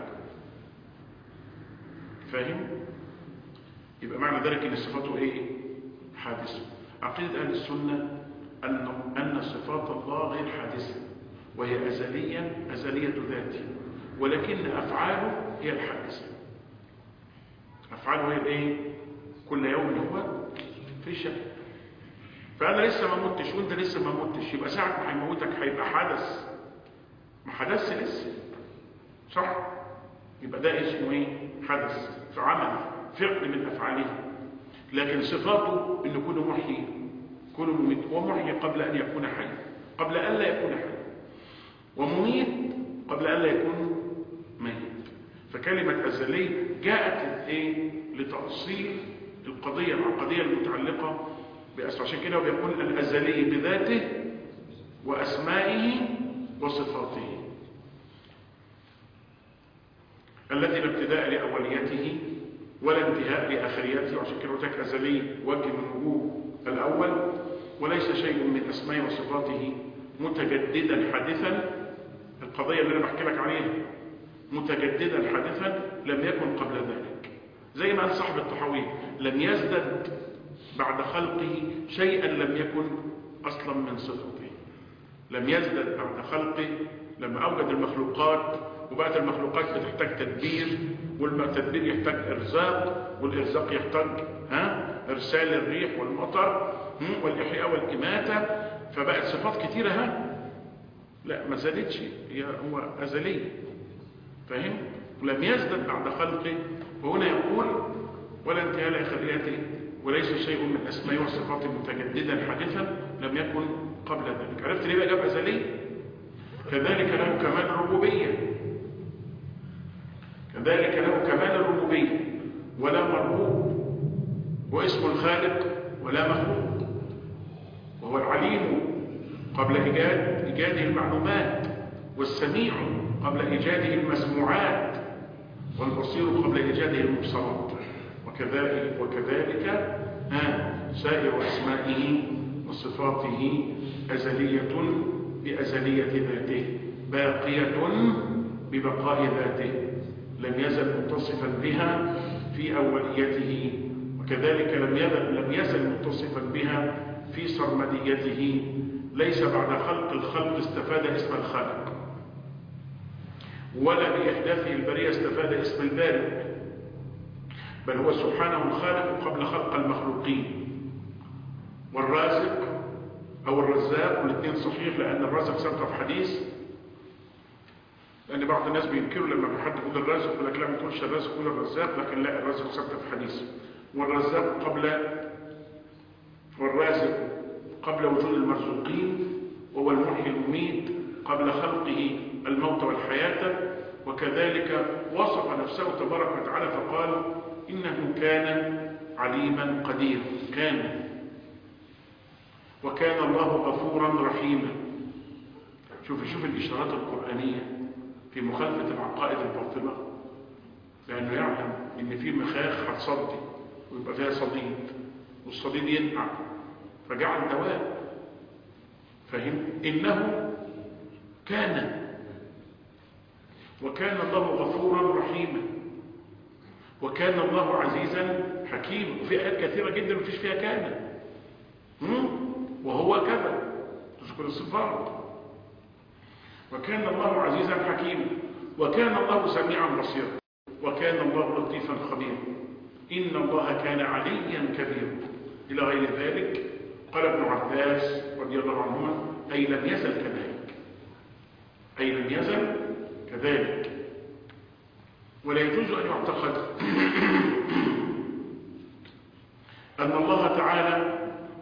فاهم يبقى معنى ذلك ان صفاته ايه حادثه عقيده اهل السنه ان ان صفات الله غير حادثه وهي ازليا ازليه ذاته ولكن افعاله هي الحادثه افعاله هي الايه كل يوم هو في شأن فانا لسه ما متش وانت لسه ما متش يبقى ساعه ما هيموتك هيبقى حدث ما حدث لسه صح يبقى ده اسمه ايه حدث في عمل فعل من افعاله لكن صفاته انه يكون محيي يكون مميت ومحيي قبل ان يكون حي قبل ان لا يكون حي ومميت قبل ان لا يكون ميت فكلمه ازلي جاءت ايه لتاصيل القضيه العقديه المتعلقه بأسماء عشان كده بيقول الازلي بذاته واسمائه وصفاته الذي لا ابتداء لأوليته ولا انتهاء لآخريته وعشان كده قلت لك أزلي وجه من وجوه الأول وليس شيء من أسماء وصفاته متجددا حادثا القضية اللي أنا بحكي لك عليها متجددا حادثا لم يكن قبل ذلك زي ما قال صاحب الطحاوي لم يزدد بعد خلقه شيئا لم يكن أصلا من صفته لم يزدد بعد خلقه لما أوجد المخلوقات وبقت المخلوقات بتحتاج تدبير والتدبير يحتاج إرزاق والإرزاق يحتاج ها إرسال الريح والمطر هم، والإحياء والإماتة فبقت صفات كتيرة ها لا ما زادتش هي هو أزلي فاهم لم يزدد بعد خلقه وهنا يقول ولا انتهاء لآخريته وليس شيء من أسماء وصفات متجددا حادثا لم يكن قبل ذلك عرفت ليه بقى جاب أزلي كذلك له كمال الربوبية كذلك له كمال الربوبية ولا مربوب واسم الخالق ولا مخلوق وهو العليم قبل إيجاد إيجاده المعلومات والسميع قبل إيجاده المسموعات والبصير قبل إيجاده المبصرات وكذلك وكذلك ها سائر أسمائه وصفاته أزلية بأزلية ذاته باقية ببقاء ذاته لم يزل متصفا بها في أوليته وكذلك لم يزل, لم يزل متصفا بها في سرمديته ليس بعد خلق الخلق استفاد اسم الخالق ولا بإحداثه البرية استفاد اسم البارئ بل هو سبحانه الخالق قبل خلق المخلوقين والرازق أو الرزاق والاثنين صحيح لأن الرازق ثبت في حديث لأن بعض الناس بينكروا لما حد يقول الرازق يقول لك لا ما تقولش الرازق قول الرزاق لكن لا الرازق ثبت في حديث والرزاق قبل والرازق قبل وجود المرزوقين وهو المحيي المميت قبل خلقه الموت والحياة وكذلك وصف نفسه تبارك وتعالى فقال إنه كان عليما قدير كان وكان الله غفورا رحيما شوف شوف الإشارات القرآنية في مخالفة العقائد الباطلة لأنه يعلم إن في مخاخ هتصدي ويبقى فيها صديد والصديد ينقع فجعل دواء فهم إنه كان وكان الله غفورا رحيما وكان الله عزيزا حكيما وفي آيات كثيرة جدا مفيش فيها كان هم؟ وهو كذا تذكر الصفات وكان الله عزيزا حكيما وكان الله سميعا بصيرا وكان الله لطيفا خبيرا إن الله كان عليا كبيرا إلى غير ذلك قال ابن عباس رضي الله عنهما أي لم يزل كذلك أي لم يزل كذلك ولا يجوز أن يعتقد أن الله تعالى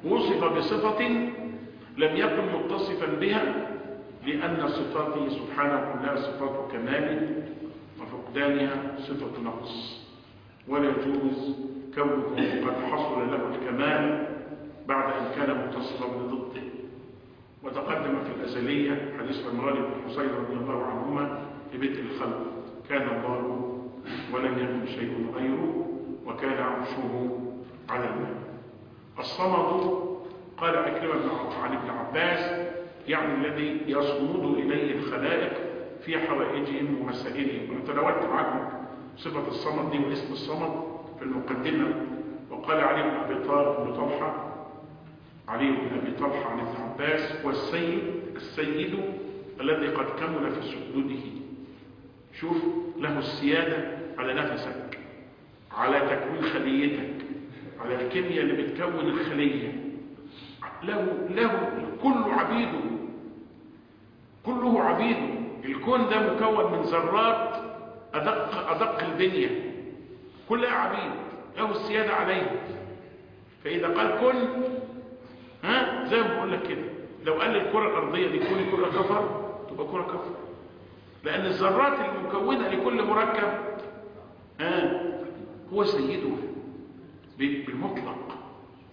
وصف بصفة لم يكن متصفا بها لأن صفاته سبحانه كلها صفات كمال وفقدانها صفة نقص ولا يجوز كونه قد حصل له الكمال بعد أن كان متصفا بضده وتقدم في الأزلية حديث عمران بن حسين رضي الله عنهما في بدء الخلق كان الله ولم يكن شيء غيره وكان عرشه على الماء الصمد قال عكرمة عن ابن عباس يعني الذي يصمد إليه الخلائق في حوائجهم ومسائلهم وتناولت معكم صفة الصمد دي واسم الصمد في المقدمة وقال علي بن أبي طالب بن طلحة علي بن أبي طلحة عن ابن عباس والسيد السيد الذي قد كمل في سدوده شوف له السيادة على نفسك على تكوين خليتك على الكيمياء اللي بتكون الخلية له له كل عبيده كله عبيده الكون ده مكون من ذرات أدق, أدق البنية كلها عبيد له السيادة عليه فإذا قال كن ها زي ما بقول لك كده لو قال الكرة الأرضية دي كوني كرة كفر تبقى كرة كفر لأن الذرات المكونة لكل مركب ها هو سيده بالمطلق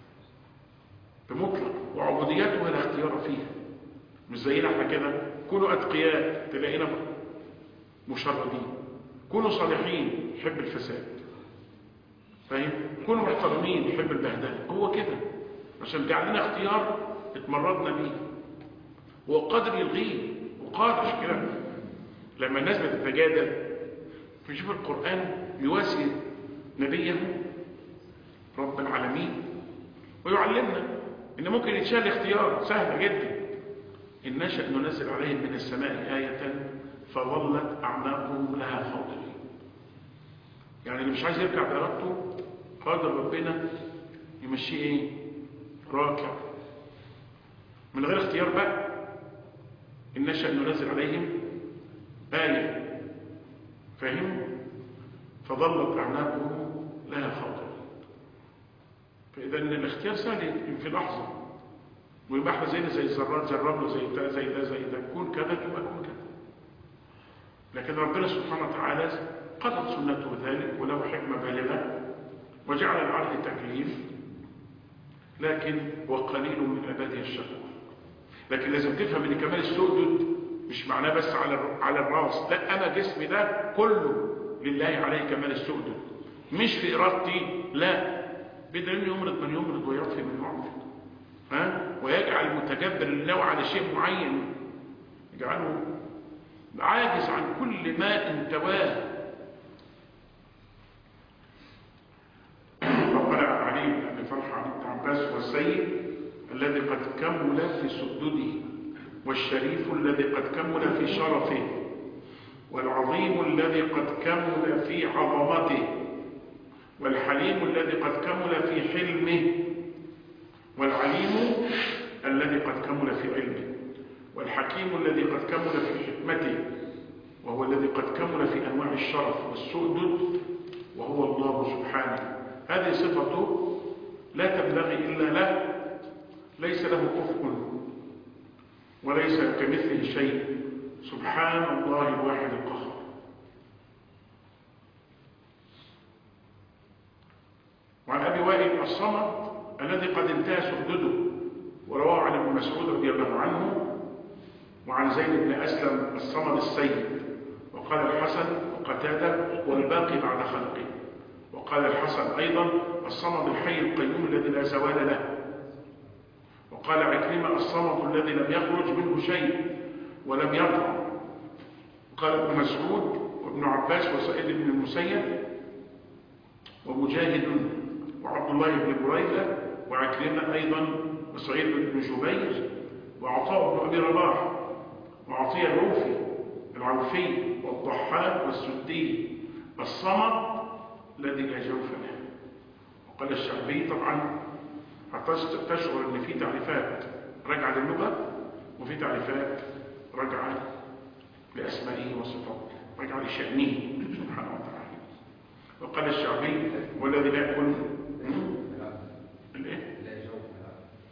بمطلق وعبوديته لا اختيار فيها مش زينا احنا كده كونوا اتقياء تلاقينا مشردين كونوا صالحين يحب الفساد فاهم كونوا محترمين يحب البهدله هو كده عشان جعل لنا اختيار اتمرضنا بيه هو قادر يلغيه وقادر كده لما الناس بتتجادل فيشوف القرآن يواسي نبيه رب العالمين ويعلمنا ان ممكن يتشال اختيار سهل جدا ان نشأ ننزل عليهم من السماء آية فظلت أعناقهم لها خاضعين يعني اللي مش عايز يركع بإرادته قادر ربنا يمشيه ايه راكع من غير اختيار بقى ان نشأ ننزل عليهم آية فاهم فظلت أعناقهم لها خاضعين فإذا الاختيار سهل في لحظة ويبقى احنا زينا زي الذرات زي الرمل زي ده زي ده زي ده كون كذا تبقى كون كذا لكن ربنا سبحانه وتعالى قدر سنته ذلك وله حكمة بالغة وجعل العدل تكليف لكن وقليل من عباده الشكور لكن لازم تفهم ان كمال السؤدد مش معناه بس على على الراس لا انا جسمي ده كله لله عليه كمال السؤدد مش في ارادتي لا بدل يمرض من يمرض ويعفي من يعفي ها ويجعل المتجبر لله على شيء معين يجعله عاجز عن كل ما انتواه وقال علي بن ابي طلحه عن ابن عباس والسيد الذي قد كمل في سدده والشريف الذي قد كمل في شرفه والعظيم الذي قد كمل في عظمته والحليم الذي قد كمل في حلمه والعليم الذي قد كمل في علمه والحكيم الذي قد كمل في حكمته وهو الذي قد كمل في أنواع الشرف والسؤدد وهو الله سبحانه هذه صفته لا تنبغي إلا له ليس له كفء وليس كمثله شيء سبحان الله الواحد القهار وعن أبي وائل الصمد الذي قد انتهى سؤدده ورواه عن ابن مسعود رضي الله عنه وعن زيد بن أسلم الصمد السيد وقال الحسن وقتادة والباقي بعد خلقه وقال الحسن أيضا الصمد الحي القيوم الذي لا زوال له وقال عكرمة الصمد الذي لم يخرج منه شيء ولم يطلع وقال ابن مسعود وابن عباس وسائد بن المسيب ومجاهد وعبد الله بن بريدة وعكرمة أيضا وسعيد بن جبير وعطاء بن أبي رباح وعطية العوفي العوفي والضحاك والسدي الصمد الذي لا جوف له وقال الشعبي طبعا حتى تشعر ان في تعريفات راجعه للغه وفي تعريفات راجعه لاسمائه وصفاته راجعه لشانه سبحانه وتعالى وقال الشعبي والذي لا يكون الايه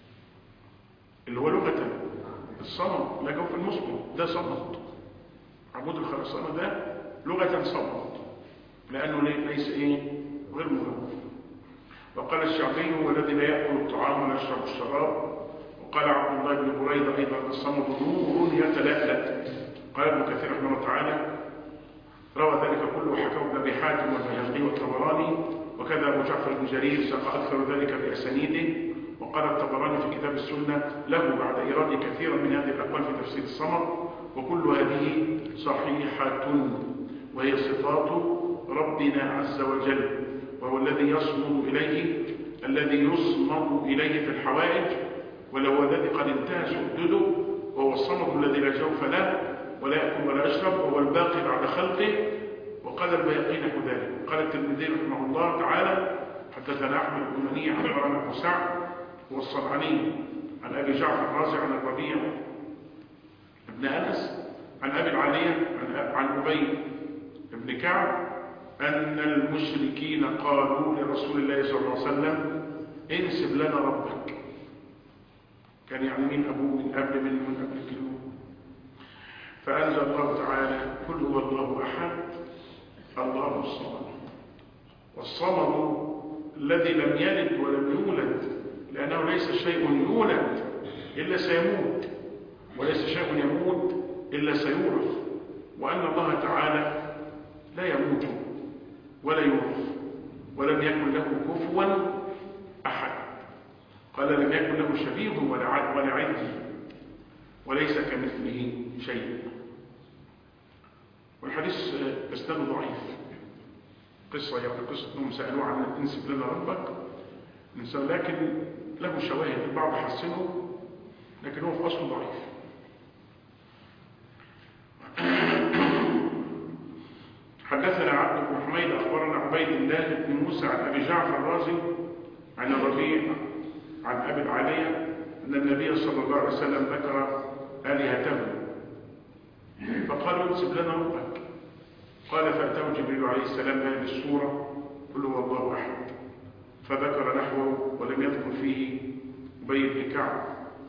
لا جوف المصمت ده صمت عمود الخرسانة ده لغة صمت لأنه لي- ليس إيه غير مجوف وقال الشعبي هو الذي لا يأكل الطعام ولا يشرب الشراب وقال عبد الله بن بريدة أيضا الصمت نور يتلألأ قال ابن كثير رحمه الله تعالى روى ذلك كله وحكاه ابن ابي حاتم والبيهقي والطبراني وكذا ابو جعفر بن جرير ساق اكثر ذلك باسانيده وقال الطبراني في كتاب السنه له بعد ايراد كثيرا من هذه الاقوال في تفسير الصمد وكل هذه صحيحه وهي صفات ربنا عز وجل وهو الذي يصمد اليه الذي يصمد اليه في الحوائج ولو هو الذي قد انتهى سدده وهو الصمد الذي لا جوف له ولا يأكل ولا يشرب وهو الباقي بعد خلقه وقال البيقين نحو ذلك قال الترمذي رحمه الله تعالى حدثنا احمد بن منيع عن عمران بن سعد والصنعاني عن ابي جعفر الرازي عن الربيع بن انس عن ابي العاليه عن عن ابي بن كعب ان المشركين قالوا لرسول الله صلى الله عليه وسلم انسب لنا ربك كان يعني مين ابوه من قبل من من قبل كده فأنزل الله تعالى قل هو الله أحد الله الصمد والصمد الذي لم يلد ولم يولد لأنه ليس شيء يولد إلا سيموت وليس شيء يموت إلا سيورث وأن الله تعالى لا يموت ولا يورث ولم يكن له كفوا أحد قال لم يكن له شبيه ولا ع- ولا عدل وليس كمثله شيء والحديث آه، اسناده ضعيف قصة يعني قصة انهم سألوه عن انسب لنا ربك إنسان لكن له شواهد البعض حسنه لكن هو في أصله ضعيف حدثنا عبد بن حميد أخبرنا عبيد الله بن موسى عن أبي جعفر الرازي عن الربيع عن أبي العالية أن النبي صلى الله عليه وسلم ذكر آلهته فقالوا انسب لنا ربك قال فأتاه جبريل عليه السلام هذه السورة قل هو الله أحد فذكر نحوه ولم يذكر فيه أبي بن كعب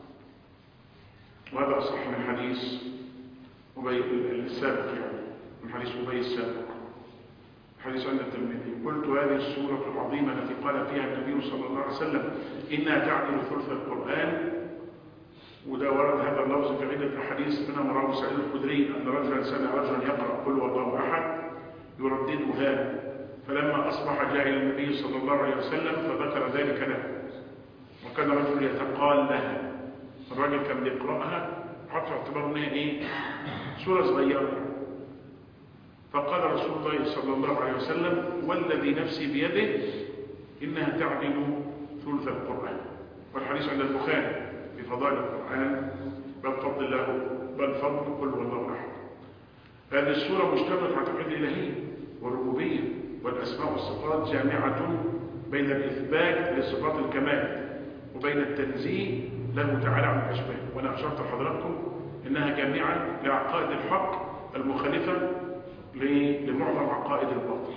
وهذا أصح من حديث أبي السابق يعني من حديث أبي السابق حديث عند الترمذي قلت هذه السورة العظيمة التي قال فيها النبي صلى الله عليه وسلم إنها تعدل ثلث القرآن وده ورد هذا اللفظ في عدة أحاديث منها مراه سعيد الخدري أن رجلا سمع رجلا يقرأ قل هو الله أحد يرددها فلما أصبح جاء إلى النبي صلى الله عليه وسلم فذكر ذلك له وكان رجل يتقال لها الراجل كان بيقرأها حتى اعتبر انها ايه سورة صغيرة فقال رسول الله صلى الله عليه وسلم والذي نفسي بيده إنها تعدل ثلث القرآن والحديث عند البخاري في فضائل القرآن بل فضل الله بل فضل قل هو الله أحد هذه السورة مشتملة على توحيد الإلهية والربوبية والأسماء والصفات جامعة بين الإثبات لصفات الكمال وبين التنزيه له تعالى عن الأشباه وأنا أشرت لحضراتكم إنها جامعة لعقائد الحق المخالفة لمعظم عقائد الباطل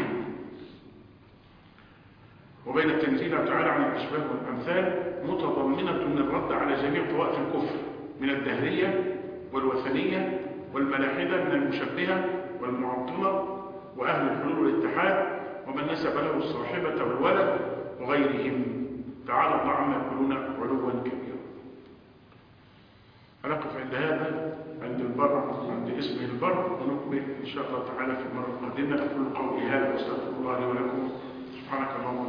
وبين التنزيل تعالى عن الأشباه والأمثال متضمنة للرد على جميع طوائف الكفر من الدهرية والوثنية والملاحدة من المشبهة والمعطلة وأهل الحلول والاتحاد ومن نسب له الصاحبة والولد وغيرهم تعالى الله عما يقولون علوا كبيرا هنقف عند هذا عند البر عند اسمه البر ونكمل إن شاء الله تعالى في المرة القادمة أقول قولي هذا واستغفر الله لي ولكم سبحانك اللهم